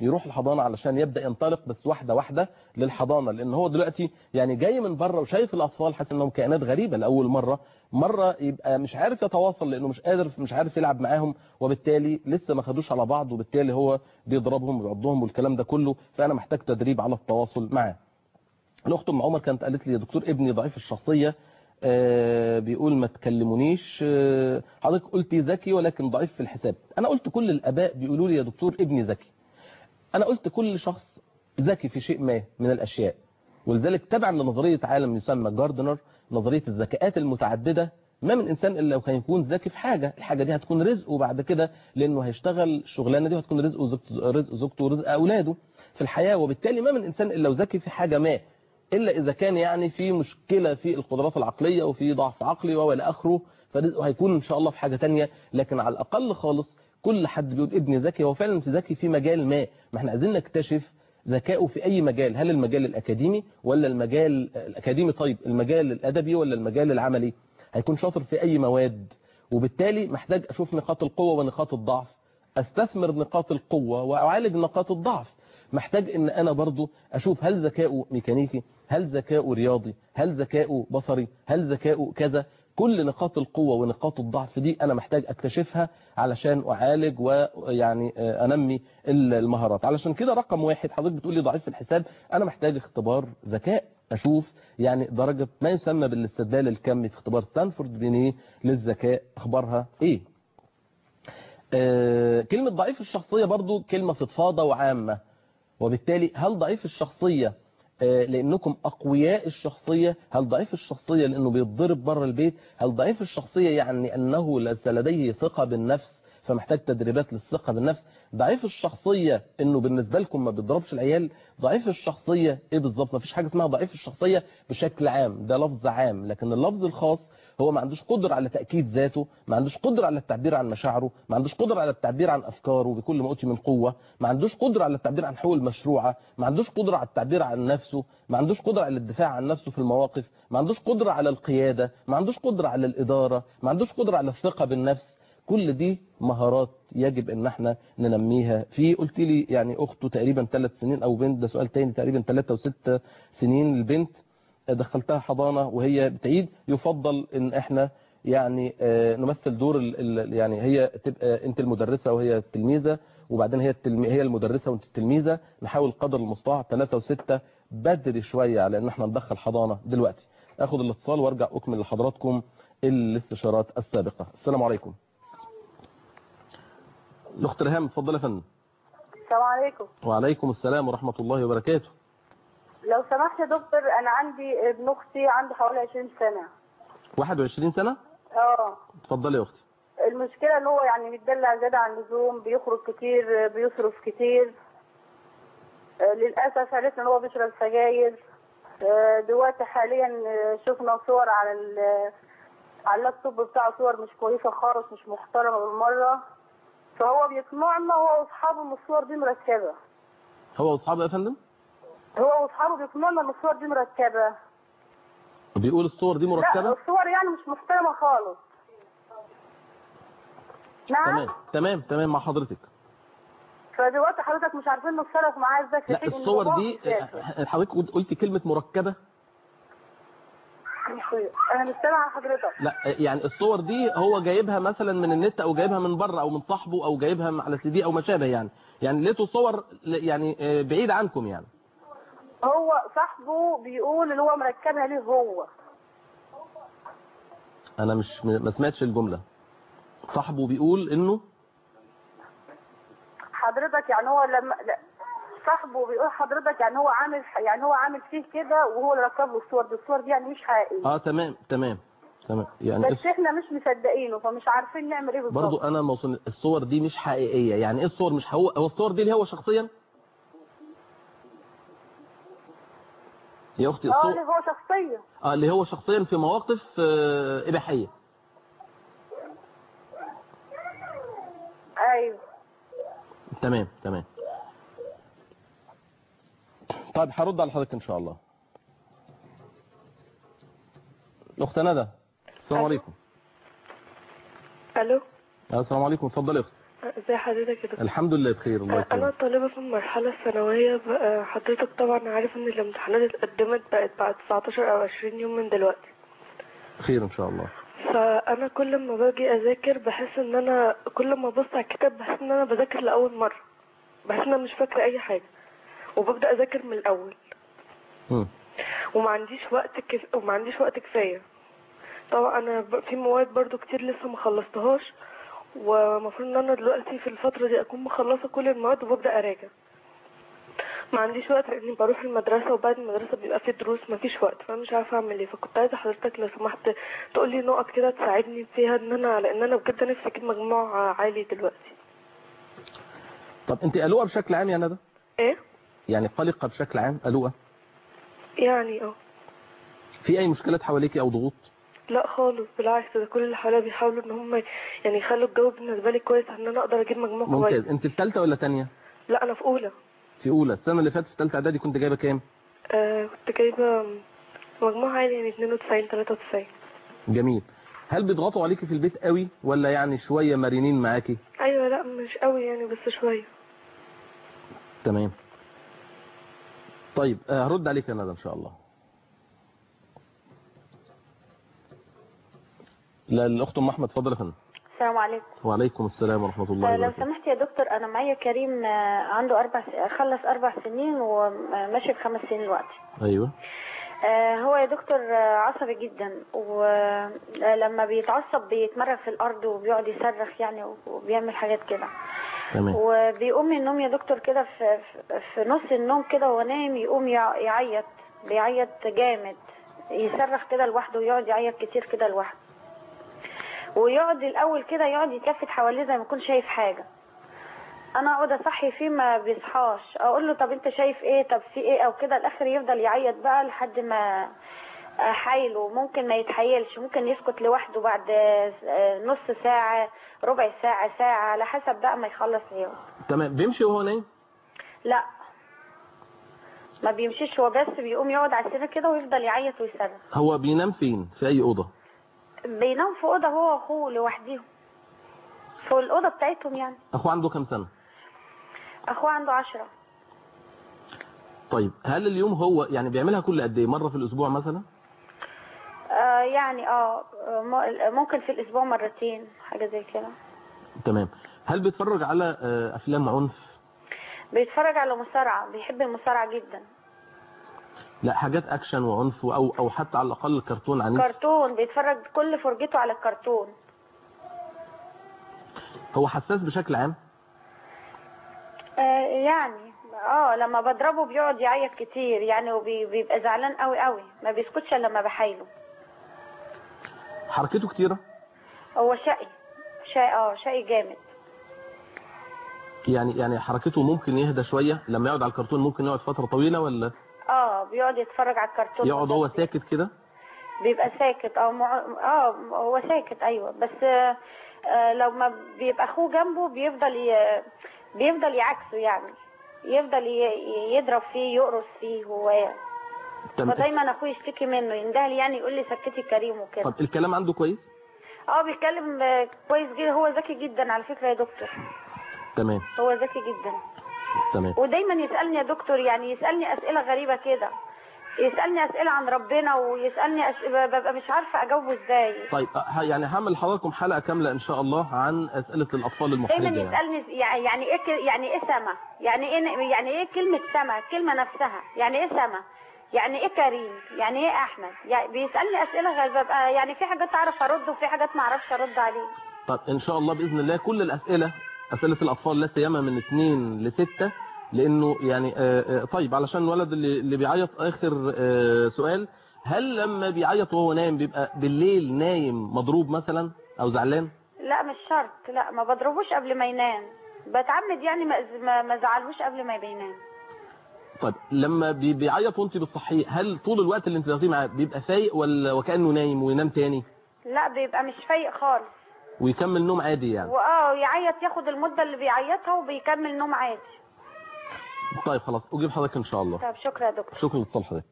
يروح الحضانه علشان يبدا ينطلق بس واحده واحده للحضانه لان هو دلوقتي يعني جاي من بره وشايف الاطفال حاسس انهم كائنات غريبه لاول مره مره يبقى مش عارف يتواصل لانه مش قادر مش عارف يلعب معاهم وبالتالي لسه ما خدوش على بعض وبالتالي هو بيضربهم ويعضهم والكلام ده كله فانا محتاج تدريب على التواصل معاه الاخت ام عمر كانت قالت لي يا دكتور ابني ضعيف الشخصيه آه بيقول ما تكلمونيش آه حضرتك قلتي ذكي ولكن ضعيف في الحساب انا قلت كل الاباء بيقولوا لي يا دكتور ابني ذكي انا قلت كل شخص ذكي في شيء ما من الاشياء ولذلك تبعا لنظريه عالم يسمى جاردنر نظريه الذكاءات المتعدده ما من انسان الا لو هيكون ذكي في حاجه الحاجه دي هتكون رزقه بعد كده لانه هيشتغل الشغلانه دي وهتكون رزقه وزوجته رزق زوجته ورزق اولاده في الحياه وبالتالي ما من انسان الا لو ذكي في حاجه ما الا اذا كان يعني في مشكله في القدرات العقليه وفي ضعف عقلي والى اخره فرزقه هيكون ان شاء الله في حاجه تانية لكن على الاقل خالص كل حد بيقول ابني ذكي هو فعلا ذكي في مجال ما ما احنا عايزين نكتشف ذكائه في اي مجال هل المجال الاكاديمي ولا المجال الاكاديمي طيب المجال الادبي ولا المجال العملي هيكون شاطر في اي مواد وبالتالي محتاج اشوف نقاط القوه ونقاط الضعف استثمر نقاط القوه واعالج نقاط الضعف محتاج ان انا برضو اشوف هل ذكائه ميكانيكي هل ذكائه رياضي هل ذكائه بصري هل ذكائه كذا كل نقاط القوة ونقاط الضعف دي أنا محتاج أكتشفها علشان أعالج ويعني أنمي المهارات علشان كده رقم واحد حضرتك بتقول لي ضعيف في الحساب أنا محتاج اختبار ذكاء أشوف يعني درجة ما يسمى بالاستدلال الكمي في اختبار ستانفورد بينيه للذكاء أخبارها إيه آه كلمة ضعيف الشخصية برضو كلمة فضفاضة وعامة وبالتالي هل ضعيف الشخصية لانكم اقوياء الشخصيه هل ضعيف الشخصيه لانه بيتضرب بره البيت هل ضعيف الشخصيه يعني انه ليس لديه ثقه بالنفس فمحتاج تدريبات للثقه بالنفس ضعيف الشخصيه انه بالنسبه لكم ما بيضربش العيال ضعيف الشخصيه ايه بالظبط ما فيش حاجه اسمها ضعيف الشخصيه بشكل عام ده لفظ عام لكن اللفظ الخاص هو ما عندوش قدرة على تأكيد ذاته ما عندوش قدرة على التعبير عن مشاعره ما عندوش قدرة على التعبير عن أفكاره بكل ما أوتي من قوة ما عندوش قدرة على التعبير عن حقوق المشروعة ما عندوش قدرة على التعبير عن نفسه ما عندوش قدرة على الدفاع عن نفسه في المواقف ما عندوش قدرة على القيادة ما عندوش قدرة على الإدارة ما عندوش قدرة على الثقة بالنفس كل دي مهارات يجب ان احنا ننميها في قلت لي يعني اخته تقريبا ثلاث سنين او بنت ده سؤال تاني تقريبا ثلاثة وستة سنين البنت دخلتها حضانة وهي بتعيد يفضل ان احنا يعني نمثل دور ال يعني هي تبقى انت المدرسة وهي التلميذة وبعدين هي التلمي هي المدرسة وانت التلميذة نحاول قدر المستطاع ثلاثة وستة بدري شوية على ان احنا ندخل حضانة دلوقتي اخد الاتصال وارجع اكمل لحضراتكم الاستشارات السابقة السلام عليكم الاخت ريهام اتفضلي يا فندم السلام عليكم وعليكم السلام ورحمة الله وبركاته لو سمحت يا دكتور انا عندي ابن اختي عنده حوالي 20 سنه 21 سنة اه اتفضلي يا اختي المشكله ان هو يعني متدلع زياده عن اللزوم بيخرج كتير بيصرف كتير آه، للاسف عرفنا ان هو بيشرب سجاير آه، دلوقتي حاليا آه، شفنا صور على ال- على اللابتوب بتاعه صور مش كويسه خالص مش محترمه بالمره فهو بيقنعنا هو واصحابه ان الصور دي مركبه هو واصحابه يا فندم هو واصحابه بيقنعنا ان الصور دي مركبه بيقول الصور دي لا مركبة الصور يعني مش محترمه خالص نعم تمام تمام تمام مع حضرتك فدلوقتي حضرتك مش عارفين نتصرف معاه ازاي في لا حين إن الصور باباه دي مسافر. آه، حضرتك قلت- قلتي كلمة مركبة انا مش سامعه حضرتك لا آه، يعني الصور دي هو جايبها مثلا من النت او جايبها من بره او من صاحبه او جايبها على سي دي او ما شابه يعني يعني لقيته صور ل- يعني آه، بعيد عنكم يعني هو صاحبه بيقول ان هو مركبها ليه هو انا مش ما سمعتش الجملة صاحبه بيقول انه حضرتك يعني هو لما لا صاحبه بيقول حضرتك يعني هو عامل يعني هو عامل فيه كده وهو اللي ركب له الصور دي الصور دي يعني مش حقيقيه اه تمام تمام تمام يعني بس احنا مش مصدقينه فمش عارفين نعمل ايه بالظبط برضو انا موصل الصور دي مش حقيقية يعني ايه الصور مش هو هو الصور دي اللي هو شخصيا يا اختي اه الصور اللي هو شخصيا اه اللي هو شخصيا في مواقف آه، اباحية ايوه تمام تمام طيب هرد على حضرتك ان شاء الله الاخت ندى السلام عليكم الو آه، السلام عليكم اتفضلي يا اختي ازي حضرتك يا دكتور الحمد لله بخير الله انا يكرمك طالبه في المرحله الثانويه بقى حضرتك طبعا عارف ان الامتحانات اتقدمت بقت بعد 19 او 20 يوم من دلوقتي خير ان شاء الله فانا كل ما باجي اذاكر بحس ان انا كل ما ابص على الكتاب بحس ان انا بذاكر لاول مره بحس ان انا مش فاكره اي حاجه وببدا اذاكر من الاول مم. وما عنديش وقت كف... وما عنديش وقت كفايه طبعا انا ب... في مواد برضو كتير لسه ما خلصتهاش ومفروض ان انا دلوقتي في الفتره دي اكون مخلصه كل المواد وببدا اراجع ما عنديش وقت لاني بروح المدرسه وبعد المدرسه بيبقى في دروس ما فيش وقت فانا مش عارفه اعمل ايه فكنت عايزه حضرتك لو سمحت تقول لي نقط كده تساعدني فيها ان انا لان انا بجد نفسي اجيب مجموع عالي دلوقتي طب انت قلقه بشكل عام يا ندى ايه يعني قلقه بشكل عام قلقه يعني اه في اي مشكلات حواليكي او ضغوط لا خالص بالعكس ده كل اللي حواليا بيحاولوا ان هم يعني يخلوا الجو بالنسبه لي كويس ان انا اقدر اجيب مجموع كويس ممتاز انت في ثالثه ولا ثانيه لا انا في اولى في اولى السنه اللي فاتت في ثالثه اعدادي كنت جايبه كام آه كنت جايبه مجموع عالي يعني 92 93 جميل هل بيضغطوا عليكي في البيت قوي ولا يعني شويه مرنين معاكي ايوه لا مش قوي يعني بس شويه تمام طيب آه، هرد عليك يا ندى ان شاء الله لا الاخت ام احمد اتفضل يا فندم السلام عليكم وعليكم السلام ورحمه الله آه، لو وبركاته سمحت يا دكتور انا معايا كريم آه، عنده اربع س- خلص اربع سنين وماشي في خمس سنين دلوقتي ايوه آه، هو يا دكتور آه، عصبي جدا ولما بيتعصب بيتمرغ في الارض وبيقعد يصرخ يعني وبيعمل حاجات كده تمام وبيقوم من النوم يا دكتور كده في, في- في نص النوم كده وهو نايم يقوم يع- يعيط بيعيط جامد يصرخ كده لوحده ويقعد يعيط كتير كده لوحده ويقعد الاول كده يقعد يتلفت حواليه زي ما يكون شايف حاجه انا اقعد اصحي فيه ما بيصحاش اقول له طب انت شايف ايه طب في ايه او كده الاخر يفضل يعيط بقى لحد ما احايله ممكن ما يتحايلش ممكن يسكت لوحده بعد آه، نص ساعة ربع ساعة ساعة على حسب بقى ما يخلص يوم تمام بيمشي وهو نايم لا ما بيمشيش هو بس بيقوم يقعد على السرير كده ويفضل يعيط ويصرخ هو بينام فين في اي اوضه بينام في اوضه هو واخوه لوحديهم في الاوضه بتاعتهم يعني اخوه عنده كام سنه اخوه عنده عشرة طيب هل اليوم هو يعني بيعملها كل قد ايه مره في الاسبوع مثلا آه يعني اه م- ممكن في الاسبوع مرتين حاجه زي كده تمام هل بيتفرج على آه، افلام عنف بيتفرج على مصارعه بيحب المصارعه جدا لا حاجات اكشن وعنف او او حتى على الاقل كرتون عنيف كرتون بيتفرج كل فرجته على الكرتون هو حساس بشكل عام آه يعني اه لما بضربه بيقعد يعيط كتير يعني وبيبقى زعلان قوي قوي ما بيسكتش الا لما بحايله حركته كتيره هو شقي شقي اه شقي جامد يعني يعني حركته ممكن يهدى شويه لما يقعد على الكرتون ممكن يقعد فتره طويله ولا اه بيقعد يتفرج على الكرتون يقعد هو ساكت كده بيبقى ساكت اه مع... اه هو ساكت ايوه بس آه آه لو ما بيبقى اخوه جنبه بيفضل ي... بيفضل يعكسه يعني يفضل ي... يضرب فيه يقرص فيه هو تمام فدايما اخوه يشتكي منه يندهلي يعني يقول لي سكتي كريم وكده طب الكلام عنده كويس اه بيتكلم آه، كويس جدا هو ذكي جدا على فكره يا دكتور تمام هو ذكي جدا تمام ودايما يسالني يا دكتور يعني يسالني اسئله غريبه كده يسالني اسئله عن ربنا ويسالني أش... ببقى مش عارفه اجاوبه ازاي طيب ه- يعني هعمل لحضراتكم حلقه كامله ان شاء الله عن اسئله الاطفال المحرجه دايما يعني. يسالني يعني يعني ايه ك- يعني ايه سما يعني ايه يعني ايه كلمه سما الكلمه نفسها يعني ايه سما يعني ايه كريم يعني ايه احمد يعني بيسالني اسئله غريبه ببقى يعني في حاجات اعرف ارد وفي حاجات ما اعرفش ارد عليه طب ان شاء الله باذن الله كل الاسئله اسئله الاطفال لا سيما من اثنين لستة لانه يعني آه، آه، طيب علشان الولد اللي اللي بيعيط اخر آه، سؤال هل لما بيعيط وهو نايم بيبقى بالليل نايم مضروب مثلا او زعلان لا مش شرط لا ما بضربوش قبل ما ينام بتعمد يعني ما ما- ما ازعلهوش قبل ما ينام طيب لما بي- بيعيط وانت بتصحيه هل طول الوقت اللي انت بتاخديه معاه بيبقى فايق ولا وكانه نايم وينام تاني لا بيبقى مش فايق خالص ويكمل نوم عادي يعني واه يعيط ياخد المده اللي بيعيطها وبيكمل نوم عادي طيب خلاص اجيب حضرتك ان شاء الله طب شكرا يا دكتور شكرا لاتصال حضرتك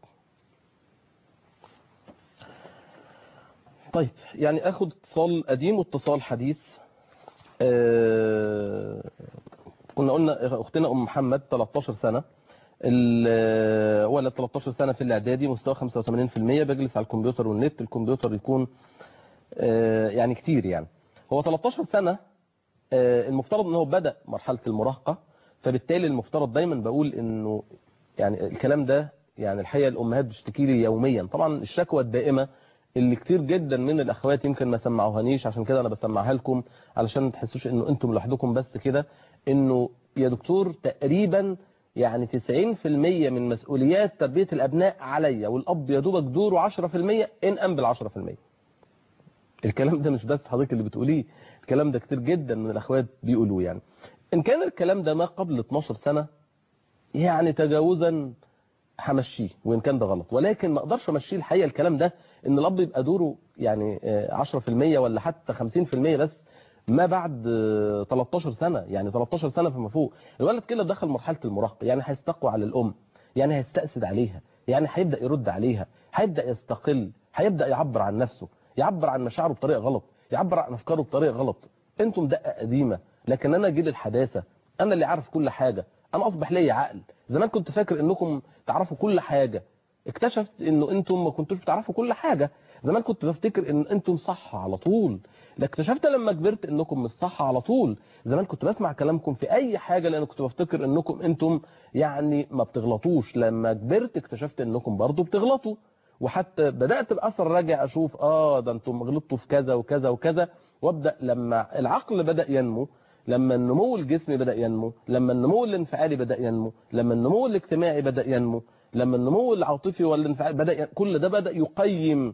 طيب يعني اخد اتصال قديم واتصال حديث آه، كنا قلنا اختنا ام محمد 13 سنه ال- ولد 13 سنه في الاعدادي مستوى 85% بيجلس على الكمبيوتر والنت الكمبيوتر يكون آه، يعني كتير يعني هو 13 سنه آه، المفترض ان هو بدا مرحله المراهقه فبالتالي المفترض دايما بقول انه يعني الكلام ده يعني الحقيقه الامهات بتشتكي لي يوميا طبعا الشكوى الدائمه اللي كتير جدا من الاخوات يمكن ما سمعوهانيش عشان كده انا بسمعها لكم علشان ما تحسوش انه انتم لوحدكم بس كده انه يا دكتور تقريبا يعني 90% من مسؤوليات تربيه الابناء عليا والاب يا دوبك دوره 10% ان قام بال 10% الكلام ده مش بس حضرتك اللي بتقوليه الكلام ده كتير جدا من الاخوات بيقولوه يعني ان كان الكلام ده ما قبل 12 سنه يعني تجاوزا همشيه وان كان ده غلط ولكن ما اقدرش امشيه الحقيقه الكلام ده ان الاب يبقى دوره يعني آه، 10% ولا حتى 50% بس ما بعد آه، 13 سنه يعني 13 سنه فما فوق الولد كده دخل مرحله المراهقه يعني هيستقوى على الام يعني هيستأسد عليها يعني هيبدا يرد عليها هيبدا يستقل هيبدا يعبر عن نفسه يعبر عن مشاعره بطريقه غلط يعبر عن افكاره بطريقه غلط انتم دقه قديمه لكن انا جيل الحداثه انا اللي عارف كل حاجه انا اصبح لي عقل زمان كنت فاكر انكم تعرفوا كل حاجه اكتشفت انه انتم ما كنتوش بتعرفوا كل حاجه زمان كنت بفتكر ان انتم صح على طول لكن اكتشفت لما كبرت انكم مش صح على طول زمان كنت بسمع كلامكم في اي حاجه لان كنت بفتكر انكم انتم يعني ما بتغلطوش لما كبرت اكتشفت انكم برضو بتغلطوا وحتى بدات باثر راجع اشوف اه ده انتم غلطتوا في كذا وكذا وكذا وابدا لما العقل بدا ينمو لما النمو الجسمي بدا ينمو لما النمو الانفعالي بدا ينمو لما النمو الاجتماعي بدا ينمو لما النمو العاطفي والانفعالي بدا ي... كل ده بدا يقيم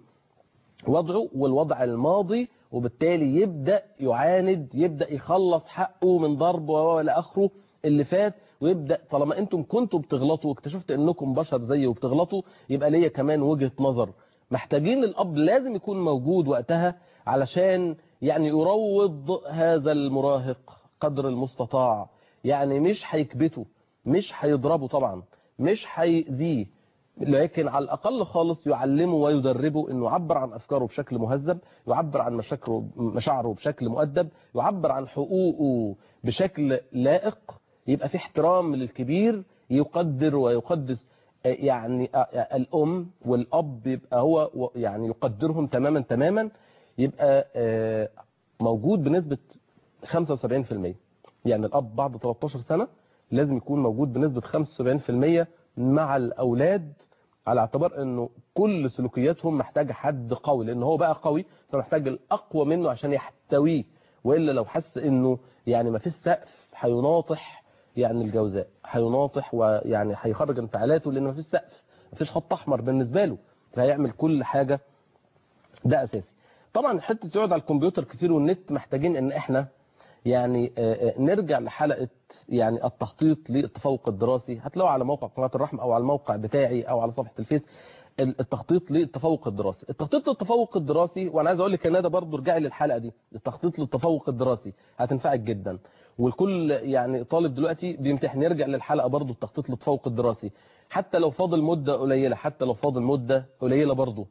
وضعه والوضع الماضي وبالتالي يبدا يعاند يبدا يخلص حقه من ضرب والى اخره اللي فات ويبدا طالما انتم كنتوا بتغلطوا واكتشفت انكم بشر زيي وبتغلطوا يبقى ليا كمان وجهه نظر محتاجين الاب لازم يكون موجود وقتها علشان يعني يروض هذا المراهق قدر المستطاع يعني مش هيكبته مش هيضربه طبعا مش هيأذيه لكن على الأقل خالص يعلمه ويدربه أنه يعبر عن أفكاره بشكل مهذب يعبر عن مشاكره مشاعره بشكل مؤدب يعبر عن حقوقه بشكل لائق يبقى في احترام للكبير يقدر ويقدس يعني الأم والأب يبقى هو يعني يقدرهم تماما تماما يبقى موجود بنسبة 75% يعني الأب بعد 13 سنة لازم يكون موجود بنسبة 75% مع الأولاد على اعتبار أنه كل سلوكياتهم محتاجة حد قوي لأن هو بقى قوي فمحتاج الأقوى منه عشان يحتويه وإلا لو حس أنه يعني ما فيش سقف هيناطح يعني الجوزاء هيناطح ويعني هيخرج انفعالاته لأن ما فيش سقف ما فيش خط أحمر بالنسبة له فهيعمل كل حاجة ده أساسي طبعا حته يقعد على الكمبيوتر كتير والنت محتاجين ان احنا يعني نرجع لحلقه يعني التخطيط للتفوق الدراسي هتلاقوه على موقع قناه الرحمه او على الموقع بتاعي او على صفحه الفيس التخطيط للتفوق الدراسي التخطيط للتفوق الدراسي وانا عايز اقول لك ان ده برضه ارجعي للحلقه دي التخطيط للتفوق الدراسي هتنفعك جدا والكل يعني طالب دلوقتي بيمتحن يرجع للحلقه برضه التخطيط للتفوق الدراسي حتى لو فاضل مده قليله حتى لو فاضل مده قليله برضه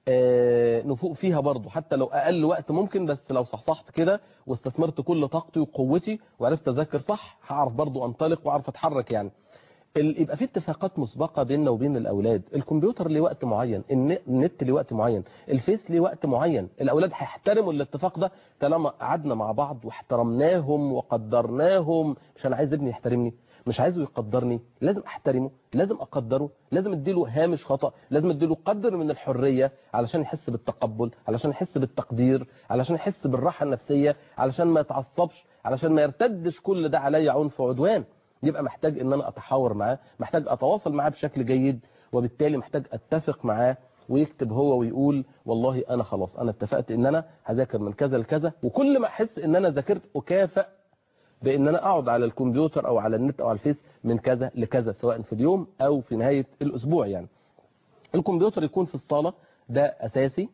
نفوق فيها برضه حتى لو اقل وقت ممكن بس لو صحصحت كده واستثمرت كل طاقتي وقوتي وعرفت اذاكر صح هعرف برضه انطلق واعرف اتحرك يعني يبقى في اتفاقات مسبقه بيننا وبين الاولاد الكمبيوتر ليه وقت معين النت ليه وقت معين الفيس ليه وقت معين الاولاد هيحترموا الاتفاق ده طالما قعدنا مع بعض واحترمناهم وقدرناهم مش انا عايز ابني يحترمني مش عايزه يقدرني لازم احترمه لازم اقدره لازم اديله هامش خطأ لازم اديله قدر من الحرية علشان يحس بالتقبل علشان يحس بالتقدير علشان يحس بالراحة النفسية علشان ما يتعصبش علشان ما يرتدش كل ده عليا عنف وعدوان يبقى محتاج ان انا اتحاور معاه محتاج اتواصل معاه بشكل جيد وبالتالي محتاج اتفق معاه ويكتب هو ويقول والله انا خلاص انا اتفقت ان انا هذاكر من كذا لكذا وكل ما احس ان انا ذاكرت اكافئ بان انا اقعد على الكمبيوتر او على النت او على الفيس من كذا لكذا سواء في اليوم او في نهاية الاسبوع يعني الكمبيوتر يكون في الصالة ده اساسي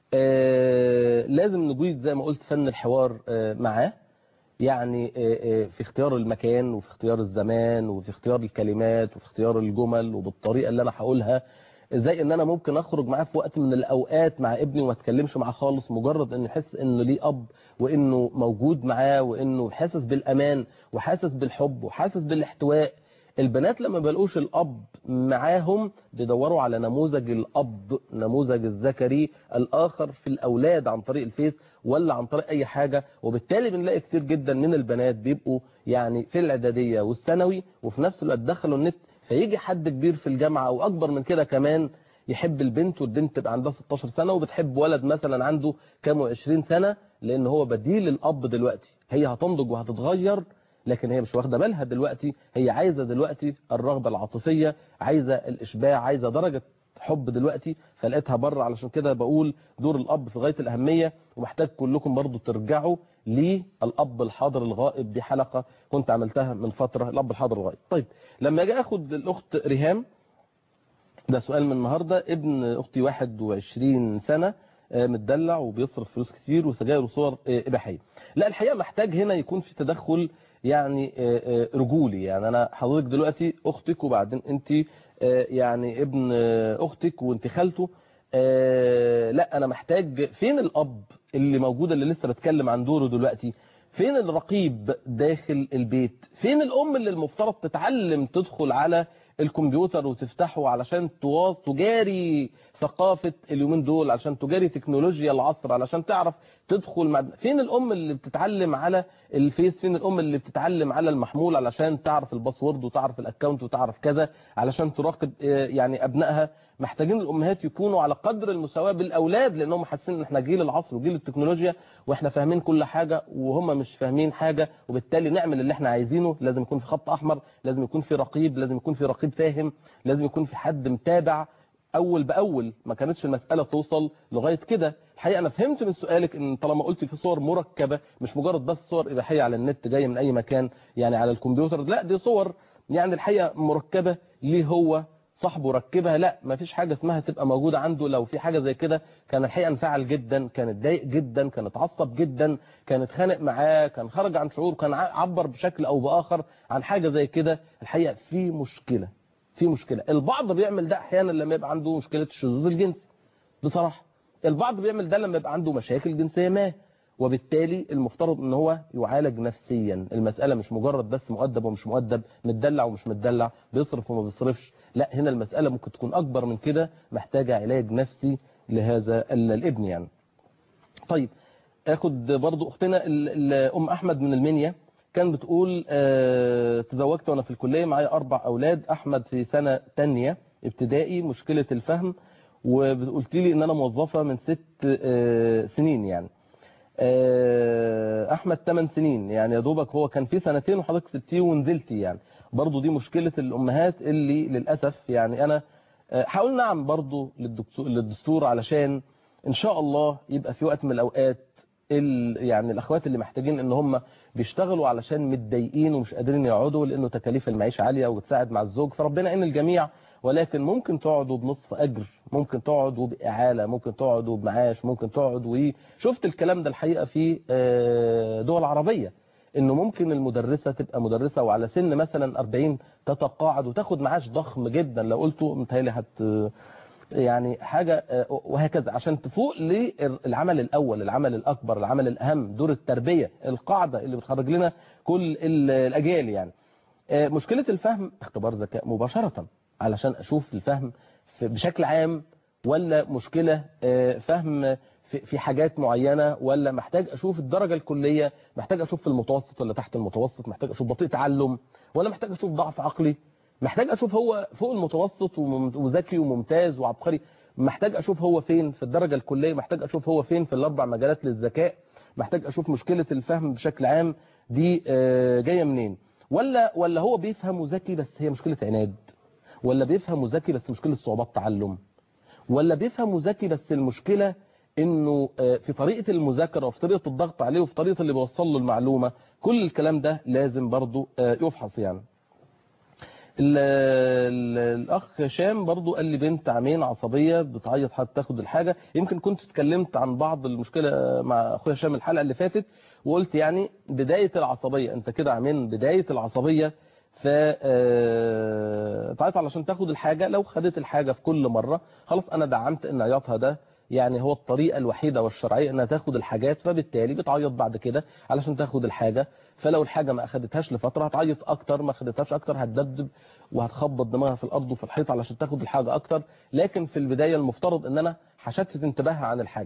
آه لازم نجيد زي ما قلت فن الحوار آه معاه يعني آه في اختيار المكان وفي اختيار الزمان وفي اختيار الكلمات وفي اختيار الجمل وبالطريقة اللي انا هقولها ازاي ان انا ممكن اخرج معاه في وقت من الاوقات مع ابني وما اتكلمش معاه خالص مجرد انه يحس انه ليه اب وانه موجود معاه وانه حاسس بالامان وحاسس بالحب وحاسس بالاحتواء البنات لما بلقوش الاب معاهم بيدوروا على نموذج الاب نموذج الذكري الاخر في الاولاد عن طريق الفيس ولا عن طريق اي حاجه وبالتالي بنلاقي كتير جدا من البنات بيبقوا يعني في الاعداديه والثانوي وفي نفس الوقت دخلوا النت فيجي حد كبير في الجامعه او اكبر من كده كمان يحب البنت والبنت تبقى عندها 16 سنه وبتحب ولد مثلا عنده كام 20 سنه لان هو بديل الاب دلوقتي هي هتنضج وهتتغير لكن هي مش واخده بالها دلوقتي هي عايزه دلوقتي الرغبه العاطفيه عايزه الاشباع عايزه درجه حب دلوقتي فلقيتها بره علشان كده بقول دور الاب في غايه الاهميه ومحتاج كلكم برضو ترجعوا للاب الحاضر الغائب دي حلقه كنت عملتها من فتره الاب الحاضر الغائب طيب لما اجي اخد الاخت ريهام ده سؤال من النهارده ابن اختي 21 سنه متدلع وبيصرف فلوس كتير وسجاير وصور اباحيه لا الحقيقه محتاج هنا يكون في تدخل يعني رجولي يعني انا حضرتك دلوقتي اختك وبعدين انت يعني ابن اختك وانت خالته لا انا محتاج فين الاب اللي موجود اللي لسه بتكلم عن دوره دلوقتي فين الرقيب داخل البيت فين الام اللي المفترض تتعلم تدخل على الكمبيوتر وتفتحه علشان تواص تجاري ثقافة اليومين دول علشان تجاري تكنولوجيا العصر علشان تعرف تدخل مع فين الام اللي بتتعلم على الفيس فين الام اللي بتتعلم على المحمول علشان تعرف الباسورد وتعرف الاكونت وتعرف كذا علشان تراقب يعني ابنائها محتاجين الامهات يكونوا على قدر المساواة بالاولاد لانهم حاسين ان احنا جيل العصر وجيل التكنولوجيا واحنا فاهمين كل حاجة وهم مش فاهمين حاجة وبالتالي نعمل اللي احنا عايزينه لازم يكون في خط احمر لازم يكون في رقيب لازم يكون في رقيب فاهم لازم يكون في حد متابع اول باول ما كانتش المسألة توصل لغاية كده الحقيقة انا فهمت من سؤالك ان طالما قلت في صور مركبة مش مجرد بس صور اباحية على النت جاية من اي مكان يعني على الكمبيوتر لا دي صور يعني الحقيقة مركبة ليه هو صاحبه ركبها لا ما فيش حاجة اسمها تبقى موجودة عنده لو في حاجة زي كده كان الحقيقة انفعل جدا كان اتضايق جدا كان اتعصب جدا كان اتخانق معاه كان خرج عن شعور كان عبر بشكل او باخر عن حاجة زي كده الحقيقة في مشكلة في مشكلة البعض بيعمل ده احيانا لما يبقى عنده مشكلة الشذوذ الجنسي بصراحة البعض بيعمل ده لما يبقى عنده مشاكل جنسية ما وبالتالي المفترض ان هو يعالج نفسيا المسألة مش مجرد بس مؤدب ومش مؤدب متدلع ومش متدلع بيصرف وما بيصرفش لا هنا المسألة ممكن تكون اكبر من كده محتاجة علاج نفسي لهذا الابن يعني طيب اخد برضو اختنا ام احمد من المنيا كان بتقول اه تزوجت وانا في الكلية معايا اربع اولاد احمد في سنة تانية ابتدائي مشكلة الفهم وقلت لي ان انا موظفة من ست اه سنين يعني احمد 8 سنين يعني يا دوبك هو كان في سنتين وحضرتك سبتيه ونزلتي يعني برضو دي مشكلة الامهات اللي للأسف يعني انا حاول نعم برضو للدستور علشان ان شاء الله يبقى في وقت من الاوقات يعني الاخوات اللي محتاجين ان هم بيشتغلوا علشان متضايقين ومش قادرين يقعدوا لانه تكاليف المعيشة عالية وبتساعد مع الزوج فربنا يعين الجميع ولكن ممكن تقعدوا بنصف أجر ممكن تقعدوا بإعالة ممكن تقعدوا بمعاش ممكن تقعدوا شفت الكلام ده الحقيقة في دول عربية انه ممكن المدرسة تبقى مدرسة وعلى سن مثلا 40 تتقاعد وتاخد معاش ضخم جدا لو قلته متهيألي هت يعني حاجة وهكذا عشان تفوق للعمل الأول العمل الأكبر العمل الأهم دور التربية القاعدة اللي بتخرج لنا كل الأجيال يعني مشكلة الفهم اختبار ذكاء مباشرة علشان أشوف الفهم بشكل عام ولا مشكلة فهم في حاجات معينة ولا محتاج أشوف الدرجة الكلية محتاج أشوف في المتوسط ولا تحت المتوسط محتاج أشوف بطيء تعلم ولا محتاج أشوف ضعف عقلي محتاج أشوف هو فوق المتوسط وذكي وممتاز وعبقري محتاج أشوف هو فين في الدرجة الكلية محتاج أشوف هو فين في الأربع مجالات للذكاء محتاج أشوف مشكلة الفهم بشكل عام دي جاية منين ولا ولا هو بيفهم وذكي بس هي مشكلة عناد ولا بيفهم وذكي بس مشكلة صعوبات تعلم ولا بيفهم وذكي بس المشكلة انه في طريقة المذاكرة وفي طريقة الضغط عليه وفي طريقة اللي بيوصل له المعلومة كل الكلام ده لازم برضو يفحص يعني الاخ شام برضو قال لي بنت عامين عصبية بتعيط حتى تاخد الحاجة يمكن كنت اتكلمت عن بعض المشكلة مع اخويا شام الحلقة اللي فاتت وقلت يعني بداية العصبية انت كده عامين بداية العصبية ف آه، تعيط علشان تاخد الحاجة لو خدت الحاجة في كل مرة خلاص انا دعمت ان عياطها ده يعني هو الطريقة الوحيدة والشرعية انها تاخد الحاجات فبالتالي بتعيط بعد كده علشان تاخد الحاجة فلو الحاجة ما اخدتهاش لفترة هتعيط اكتر ما اخدتهاش اكتر هتدبدب وهتخبط دماغها في الارض وفي الحيط علشان تاخد الحاجة اكتر لكن في البداية المفترض ان انا هشتت انتباهها عن الحاجة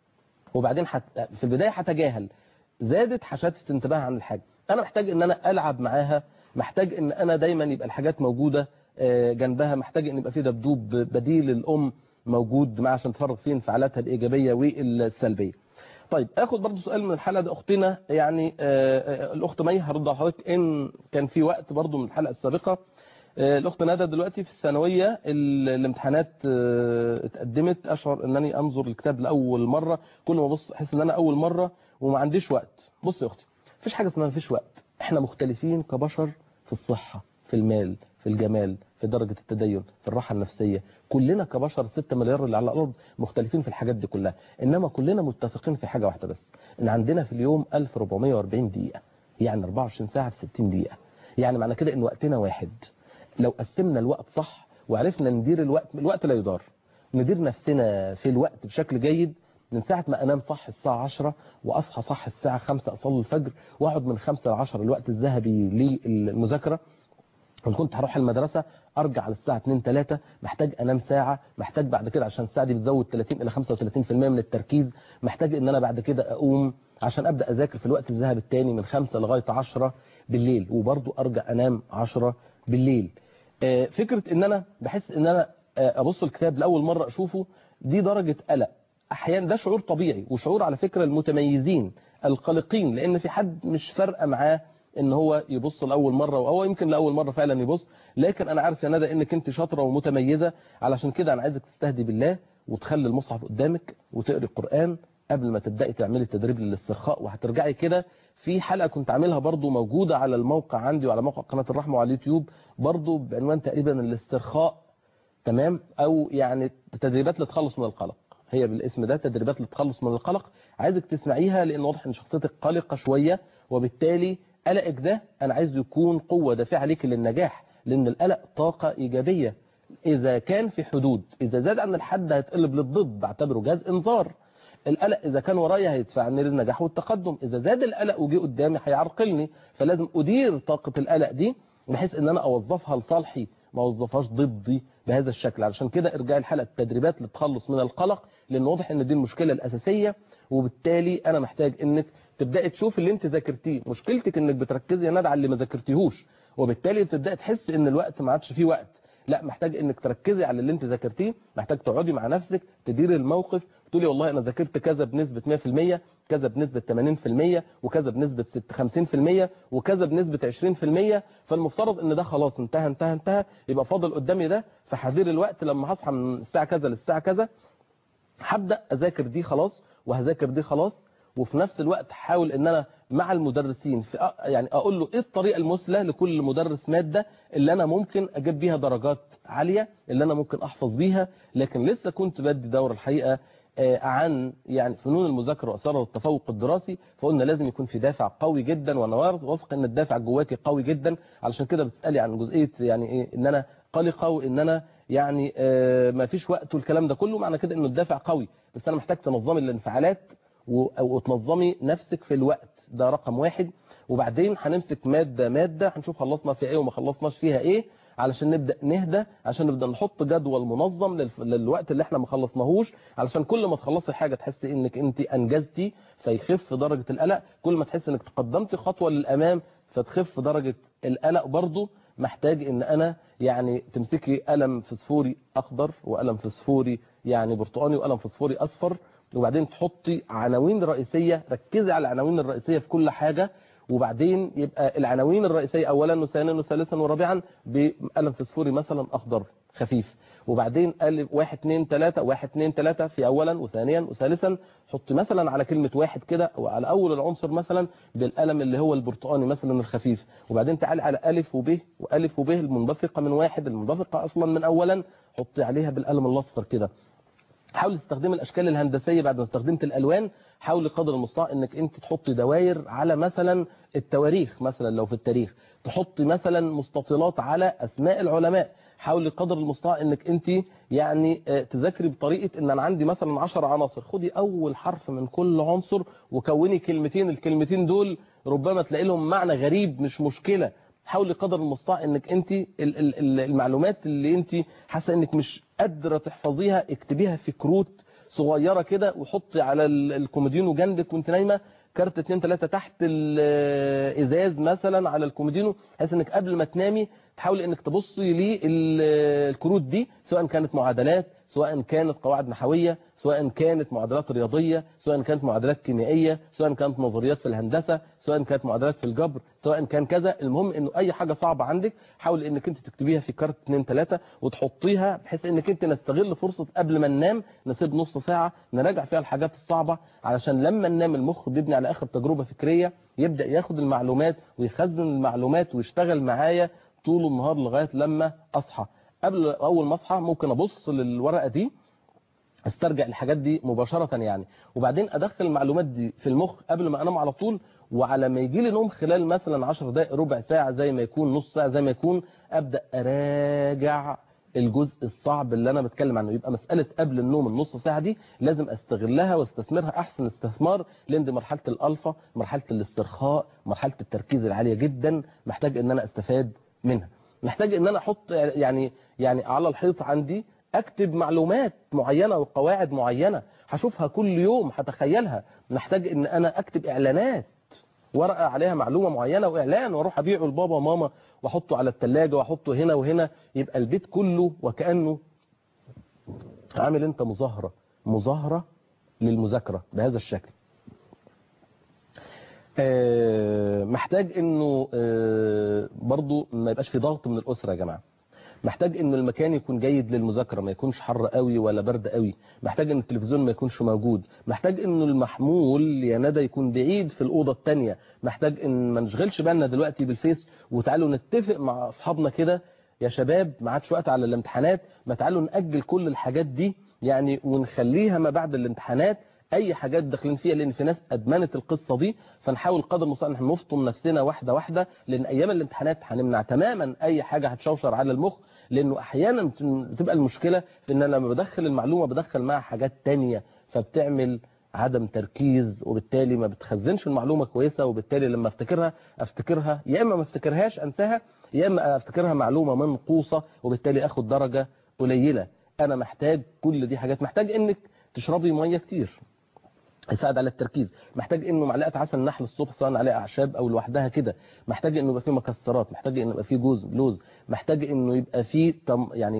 وبعدين حت... في البداية هتجاهل زادت هشتت انتباهها عن الحاجة انا محتاج ان انا العب معاها محتاج ان انا دايما يبقى الحاجات موجودة آه، جنبها محتاج ان يبقى في دبدوب بديل الام موجود معاها عشان تفرغ فيه انفعالاتها الايجابيه والسلبيه طيب اخد برضو سؤال من الحلقه دي اختنا يعني آه، آه، الاخت مي هرد على حضرتك ان كان في وقت برضو من الحلقه السابقه آه، الاخت ندى دلوقتي في الثانويه ال- الامتحانات آه، اتقدمت اشعر انني انظر الكتاب لاول مره كل ما ابص احس ان انا اول مره وما عنديش وقت بص يا اختي مفيش حاجه اسمها مفيش وقت احنا مختلفين كبشر في الصحه في المال في الجمال في درجة التدين في الراحة النفسية كلنا كبشر 6 مليار اللي على الأرض مختلفين في الحاجات دي كلها إنما كلنا متفقين في حاجة واحدة بس إن عندنا في اليوم 1440 دقيقة يعني 24 ساعة في 60 دقيقة يعني معنى كده إن وقتنا واحد لو قسمنا الوقت صح وعرفنا ندير الوقت الوقت لا يدار ندير نفسنا في الوقت بشكل جيد من ساعة ما أنام صح الساعة 10 وأصحى صح الساعة 5 أصلي الفجر وأقعد من 5 ل 10 الوقت الذهبي للمذاكرة إن كنت هروح المدرسة أرجع على الساعة 2 3 محتاج أنام ساعة محتاج بعد كده عشان الساعة دي بتزود 30 إلى 35% من التركيز محتاج إن أنا بعد كده أقوم عشان أبدأ أذاكر في الوقت الذهبي التاني من 5 لغاية 10 بالليل وبرضه أرجع أنام 10 بالليل آه، فكرة إن أنا بحس إن أنا آه، أبص الكتاب لأول مرة أشوفه دي درجة قلق أحيانا ده شعور طبيعي وشعور على فكرة المتميزين القلقين لأن في حد مش فارقة معاه ان هو يبص لاول مره وهو يمكن لاول مره فعلا يبص لكن انا عارف يا ندى انك انت شاطره ومتميزه علشان كده انا عايزك تستهدي بالله وتخلي المصحف قدامك وتقري القران قبل ما تبداي تعملي تدريب للاسترخاء وهترجعي كده في حلقه كنت عاملها برضو موجوده على الموقع عندي وعلى موقع قناه الرحمه وعلى اليوتيوب برضو بعنوان تقريبا الاسترخاء تمام او يعني تدريبات للتخلص من القلق هي بالاسم ده تدريبات للتخلص من القلق عايزك تسمعيها لان واضح ان شخصيتك قلقه شويه وبالتالي قلقك ده انا عايز يكون قوه دافعه ليك للنجاح لان القلق طاقه ايجابيه اذا كان في حدود اذا زاد عن الحد هيتقلب للضد بعتبره جهاز انذار القلق اذا كان ورايا هيدفعني للنجاح والتقدم اذا زاد القلق وجي قدامي هيعرقلني فلازم ادير طاقه القلق دي بحيث ان انا اوظفها لصالحي ما اوظفهاش ضدي بهذا الشكل علشان كده ارجعي الحلقه التدريبات للتخلص من القلق لان واضح ان دي المشكله الاساسيه وبالتالي انا محتاج انك تبداي تشوف اللي انت ذاكرتيه مشكلتك انك بتركزي يا ندى على اللي ما ذاكرتيهوش وبالتالي بتبداي تحس ان الوقت ما عادش فيه وقت لا محتاج انك تركزي على اللي انت ذاكرتيه محتاج تقعدي مع نفسك تديري الموقف تقولي والله انا ذاكرت كذا بنسبه 100% كذا بنسبه 80% وكذا بنسبه 50% وكذا بنسبه 20% فالمفترض ان ده خلاص انتهى انتهى انتهى يبقى فاضل قدامي ده فحذير الوقت لما هصحى من الساعه كذا للساعه كذا هبدا اذاكر دي خلاص وهذاكر دي خلاص وفي نفس الوقت حاول ان انا مع المدرسين في أ- يعني اقول له ايه الطريقه المثلى لكل مدرس ماده اللي انا ممكن اجيب بيها درجات عاليه اللي انا ممكن احفظ بيها لكن لسه كنت بدي دوره الحقيقه آه، عن يعني فنون المذاكره واسرار التفوق الدراسي فقلنا لازم يكون في دافع قوي جدا وانا واثق ان الدافع جواكي قوي جدا علشان كده بتسالي عن جزئيه يعني ايه ان انا قلقه وان انا يعني آه، ما فيش وقت والكلام ده كله معنى كده انه الدافع قوي بس انا محتاج تنظمي الانفعالات و- او تنظمي نفسك في الوقت ده رقم واحد وبعدين هنمسك مادة مادة هنشوف خلصنا فيها ايه وما خلصناش فيها ايه علشان نبدأ نهدى عشان نبدأ نحط جدول منظم للف- للوقت اللي احنا ما خلصناهوش علشان كل ما تخلصي حاجة تحسي انك انت انجزتي فيخف درجة القلق كل ما تحسي انك تقدمتي خطوة للامام فتخف درجة القلق برضو محتاج ان انا يعني تمسكي قلم فسفوري اخضر وقلم فسفوري يعني برتقاني وقلم فسفوري اصفر وبعدين تحطي عناوين رئيسية ركزي على العناوين الرئيسية في كل حاجة وبعدين يبقى العناوين الرئيسية اولا وثانيا وثالثا ورابعا بقلم فسفوري مثلا اخضر خفيف وبعدين الف واحد اتنين تلاتة واحد اتنين تلاتة في اولا وثانيا وثالثا حطي مثلا على كلمة واحد كده او على اول العنصر مثلا بالقلم اللي هو البرتقاني مثلا الخفيف وبعدين تعالي على الف وب والف وب المنبثقة من واحد المنبثقة اصلا من اولا حطي عليها بالقلم الاصفر كده حاول تستخدم الاشكال الهندسيه بعد ما استخدمت الالوان حاول قدر المستطاع انك انت تحطي دوائر على مثلا التواريخ مثلا لو في التاريخ تحطي مثلا مستطيلات على اسماء العلماء حاولي قدر المستطاع انك انت يعني آه، تذاكري بطريقه ان انا عندي مثلا 10 عناصر خدي اول حرف من كل عنصر وكوني كلمتين الكلمتين دول ربما تلاقي لهم معنى غريب مش مشكله حاولي قدر المستطاع انك انت ال- ال- ال- المعلومات اللي انت حاسه انك مش قادره تحفظيها اكتبيها في كروت صغيره كده وحطي على ال- الكومودينو جنبك وانت نايمه كارت اتنين تلاتة تحت الازاز مثلا على الكومودينو بحيث انك قبل ما تنامي تحاولي انك تبصي للكروت دي سواء كانت معادلات سواء كانت قواعد نحويه سواء كانت معادلات رياضيه سواء كانت معادلات كيميائيه سواء كانت نظريات في الهندسه سواء كانت معادلات في الجبر سواء كان كذا المهم انه اي حاجه صعبه عندك حاولي انك انت تكتبيها في كارت 2 3 وتحطيها بحيث انك انت نستغل فرصه قبل ما ننام نسيب نص ساعه نراجع فيها الحاجات الصعبه علشان لما ننام المخ بيبني على اخر تجربه فكريه يبدا ياخد المعلومات ويخزن المعلومات ويشتغل معايا طول النهار لغايه لما اصحى قبل اول ما اصحى ممكن ابص للورقه دي استرجع الحاجات دي مباشرة يعني وبعدين ادخل المعلومات دي في المخ قبل ما انام على طول وعلى ما يجي لي نوم خلال مثلا 10 دقائق ربع ساعة زي ما يكون نص ساعة زي ما يكون ابدا اراجع الجزء الصعب اللي انا بتكلم عنه يبقى مسألة قبل النوم النص ساعة دي لازم استغلها واستثمرها احسن استثمار لان دي مرحلة الالفا مرحلة الاسترخاء مرحلة التركيز العالية جدا محتاج ان انا استفاد منها محتاج ان انا احط يعني يعني على الحيط عندي اكتب معلومات معينة وقواعد معينة هشوفها كل يوم هتخيلها محتاج ان انا اكتب اعلانات ورقة عليها معلومة معينة واعلان واروح ابيعه لبابا وماما واحطه على التلاجة واحطه هنا وهنا يبقى البيت كله وكأنه عامل انت مظاهرة مظاهرة للمذاكرة بهذا الشكل آه، محتاج انه آه، برضو ما يبقاش في ضغط من الاسره يا جماعه محتاج ان المكان يكون جيد للمذاكره ما يكونش حر قوي ولا برد قوي محتاج ان التلفزيون ما يكونش موجود محتاج ان المحمول يا ندى يكون بعيد في الاوضه الثانيه محتاج ان ما نشغلش بالنا دلوقتي بالفيس وتعالوا نتفق مع اصحابنا كده يا شباب ما عادش وقت على الامتحانات ما تعالوا نأجل كل الحاجات دي يعني ونخليها ما بعد الامتحانات اي حاجات داخلين فيها لان في ناس ادمنت القصه دي فنحاول قدر المستطاع ان احنا نفطم نفسنا واحده واحده لان ايام الامتحانات هنمنع تماما اي حاجه هتشوشر على المخ لانه احيانا بتبقى المشكله في ان انا لما بدخل المعلومه بدخل معاها حاجات تانية فبتعمل عدم تركيز وبالتالي ما بتخزنش المعلومه كويسه وبالتالي لما افتكرها افتكرها يا اما ما افتكرهاش انساها يا اما افتكرها معلومه منقوصه وبالتالي اخد درجه قليله انا محتاج كل دي حاجات محتاج انك تشربي ميه كتير يساعد على التركيز محتاج انه معلقه عسل نحل الصبح سواء عليها اعشاب او لوحدها كده محتاج انه يبقى فيه مكسرات محتاج انه يبقى فيه جوز لوز محتاج انه يبقى فيه تم يعني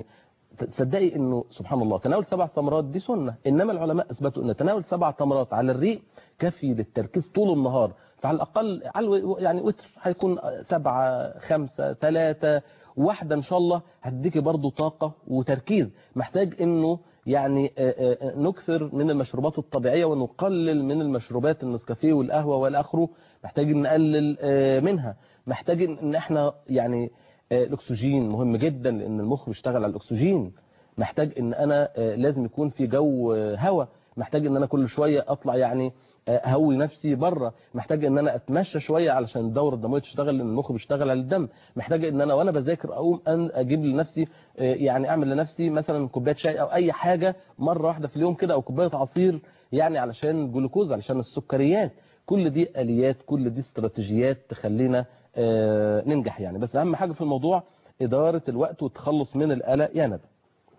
تصدقي انه سبحان الله تناول سبع تمرات دي سنه انما العلماء اثبتوا ان تناول سبع تمرات على الريق كافي للتركيز طول النهار فعلى الاقل على الو- يعني وتر هيكون سبعة خمسة ثلاثة واحدة ان شاء الله هتديكي برضو طاقة وتركيز محتاج انه يعني آه، آه، نكثر من المشروبات الطبيعية ونقلل من المشروبات النسكافيه والقهوة والآخره محتاج نقلل آه، منها محتاج ان احنا يعني آه، الاكسجين مهم جدا لان المخ بيشتغل على الاكسجين محتاج ان انا آه، لازم يكون في جو آه، هواء محتاج ان انا كل شويه اطلع يعني آه، اهوي نفسي بره محتاج ان انا اتمشى شويه علشان الدوره الدمويه تشتغل لان المخ بيشتغل على الدم محتاج ان انا وانا بذاكر اقوم أن اجيب لنفسي آه، يعني اعمل لنفسي مثلا كوبايه شاي او اي حاجه مره واحده في اليوم كده او كوبايه عصير يعني علشان الجلوكوز علشان السكريات كل دي اليات كل دي استراتيجيات تخلينا آه، ننجح يعني بس اهم حاجه في الموضوع اداره الوقت والتخلص من القلق يا ندى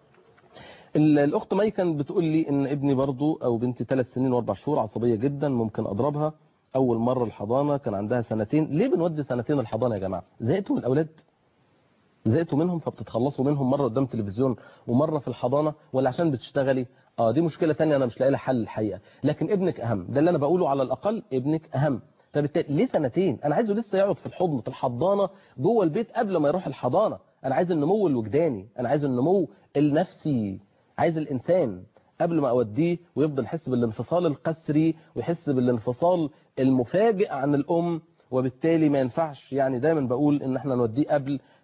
ال- الاخت مي كانت بتقول لي ان ابني برضو او بنتي ثلاث سنين واربع شهور عصبيه جدا ممكن اضربها اول مره الحضانه كان عندها سنتين ليه بنودي سنتين الحضانه يا جماعه زهقتوا من الاولاد زهقتوا منهم فبتتخلصوا منهم مره قدام التلفزيون ومره في الحضانه ولا عشان بتشتغلي اه دي مشكله تانية انا مش لاقي لها حل الحقيقه لكن ابنك اهم ده اللي انا بقوله على الاقل ابنك اهم فبالتالي ليه سنتين انا عايزه لسه يقعد في الحضن في الحضانه جوه البيت قبل ما يروح الحضانه انا عايز النمو الوجداني انا عايز النمو النفسي عايز الانسان قبل ما اوديه ويفضل يحس بالانفصال القسري ويحس بالانفصال المفاجئ عن الام وبالتالي ما ينفعش يعني دايما بقول ان احنا نوديه قبل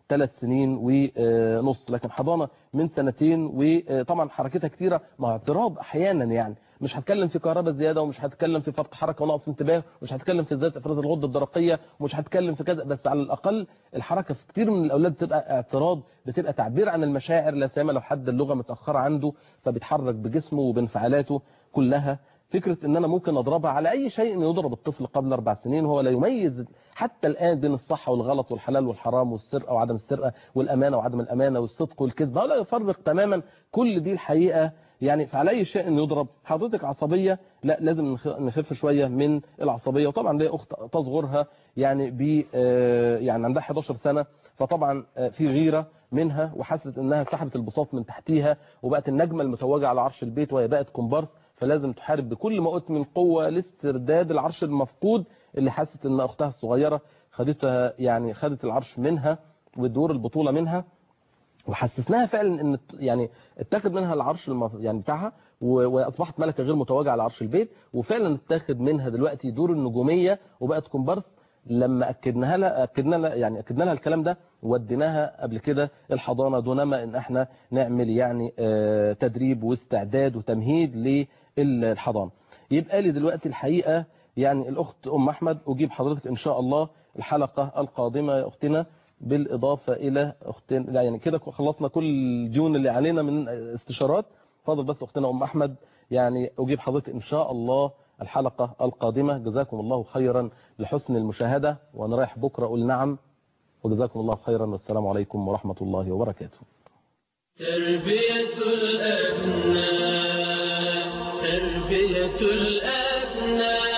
ثلاث سنين ونص لكن حضانه من سنتين وطبعا حركتها كتيره مع اعتراض احيانا يعني مش هتكلم في كهرباء زياده ومش هتكلم في فرط حركه ونقص انتباه ومش هتكلم في زياده افراز الغده الدرقيه ومش هتكلم في كذا بس على الاقل الحركه في كتير من الاولاد بتبقى اعتراض بتبقى تعبير عن المشاعر لا سيما لو حد اللغه متاخره عنده فبيتحرك بجسمه وبانفعالاته كلها فكرة ان انا ممكن اضربها على اي شيء يضرب الطفل قبل اربع سنين وهو لا يميز حتى الان بين الصح والغلط والحلال والحرام والسرقة وعدم السرقة والامانة وعدم الامانة والصدق والكذب هو لا يفرق تماما كل دي الحقيقة يعني فعلى اي شيء يضرب حضرتك عصبية لا لازم نخف شوية من العصبية وطبعا ليه اخت تصغرها يعني ب يعني عندها 11 سنة فطبعا في غيرة منها وحست انها سحبت البساط من تحتيها وبقت النجمة المتوجة على عرش البيت وهي بقت كومبارس فلازم تحارب بكل ما أوت من قوة لاسترداد العرش المفقود اللي حست ان اختها الصغيرة خدتها يعني خدت العرش منها ودور البطولة منها وحسسناها فعلا ان يعني اتاخد منها العرش المف... يعني بتاعها واصبحت ملكه غير متواجعه على عرش البيت وفعلا اتاخد منها دلوقتي دور النجوميه وبقت كومبارس لما اكدناها لها اكدنا لها يعني اكدنا لها الكلام ده وديناها قبل كده الحضانه دونما ان احنا نعمل يعني آه تدريب واستعداد وتمهيد للحضانه يبقى لي دلوقتي الحقيقه يعني الاخت ام احمد اجيب حضرتك ان شاء الله الحلقه القادمه يا اختنا بالاضافه الى اختنا لا يعني كده خلصنا كل الديون اللي علينا من استشارات فاضل بس اختنا ام احمد يعني اجيب حضرتك ان شاء الله الحلقة القادمة جزاكم الله خيرا لحسن المشاهدة وانا رايح بكرة اقول نعم وجزاكم الله خيرا والسلام عليكم ورحمة الله وبركاته تربية الأبناء تربية الأبناء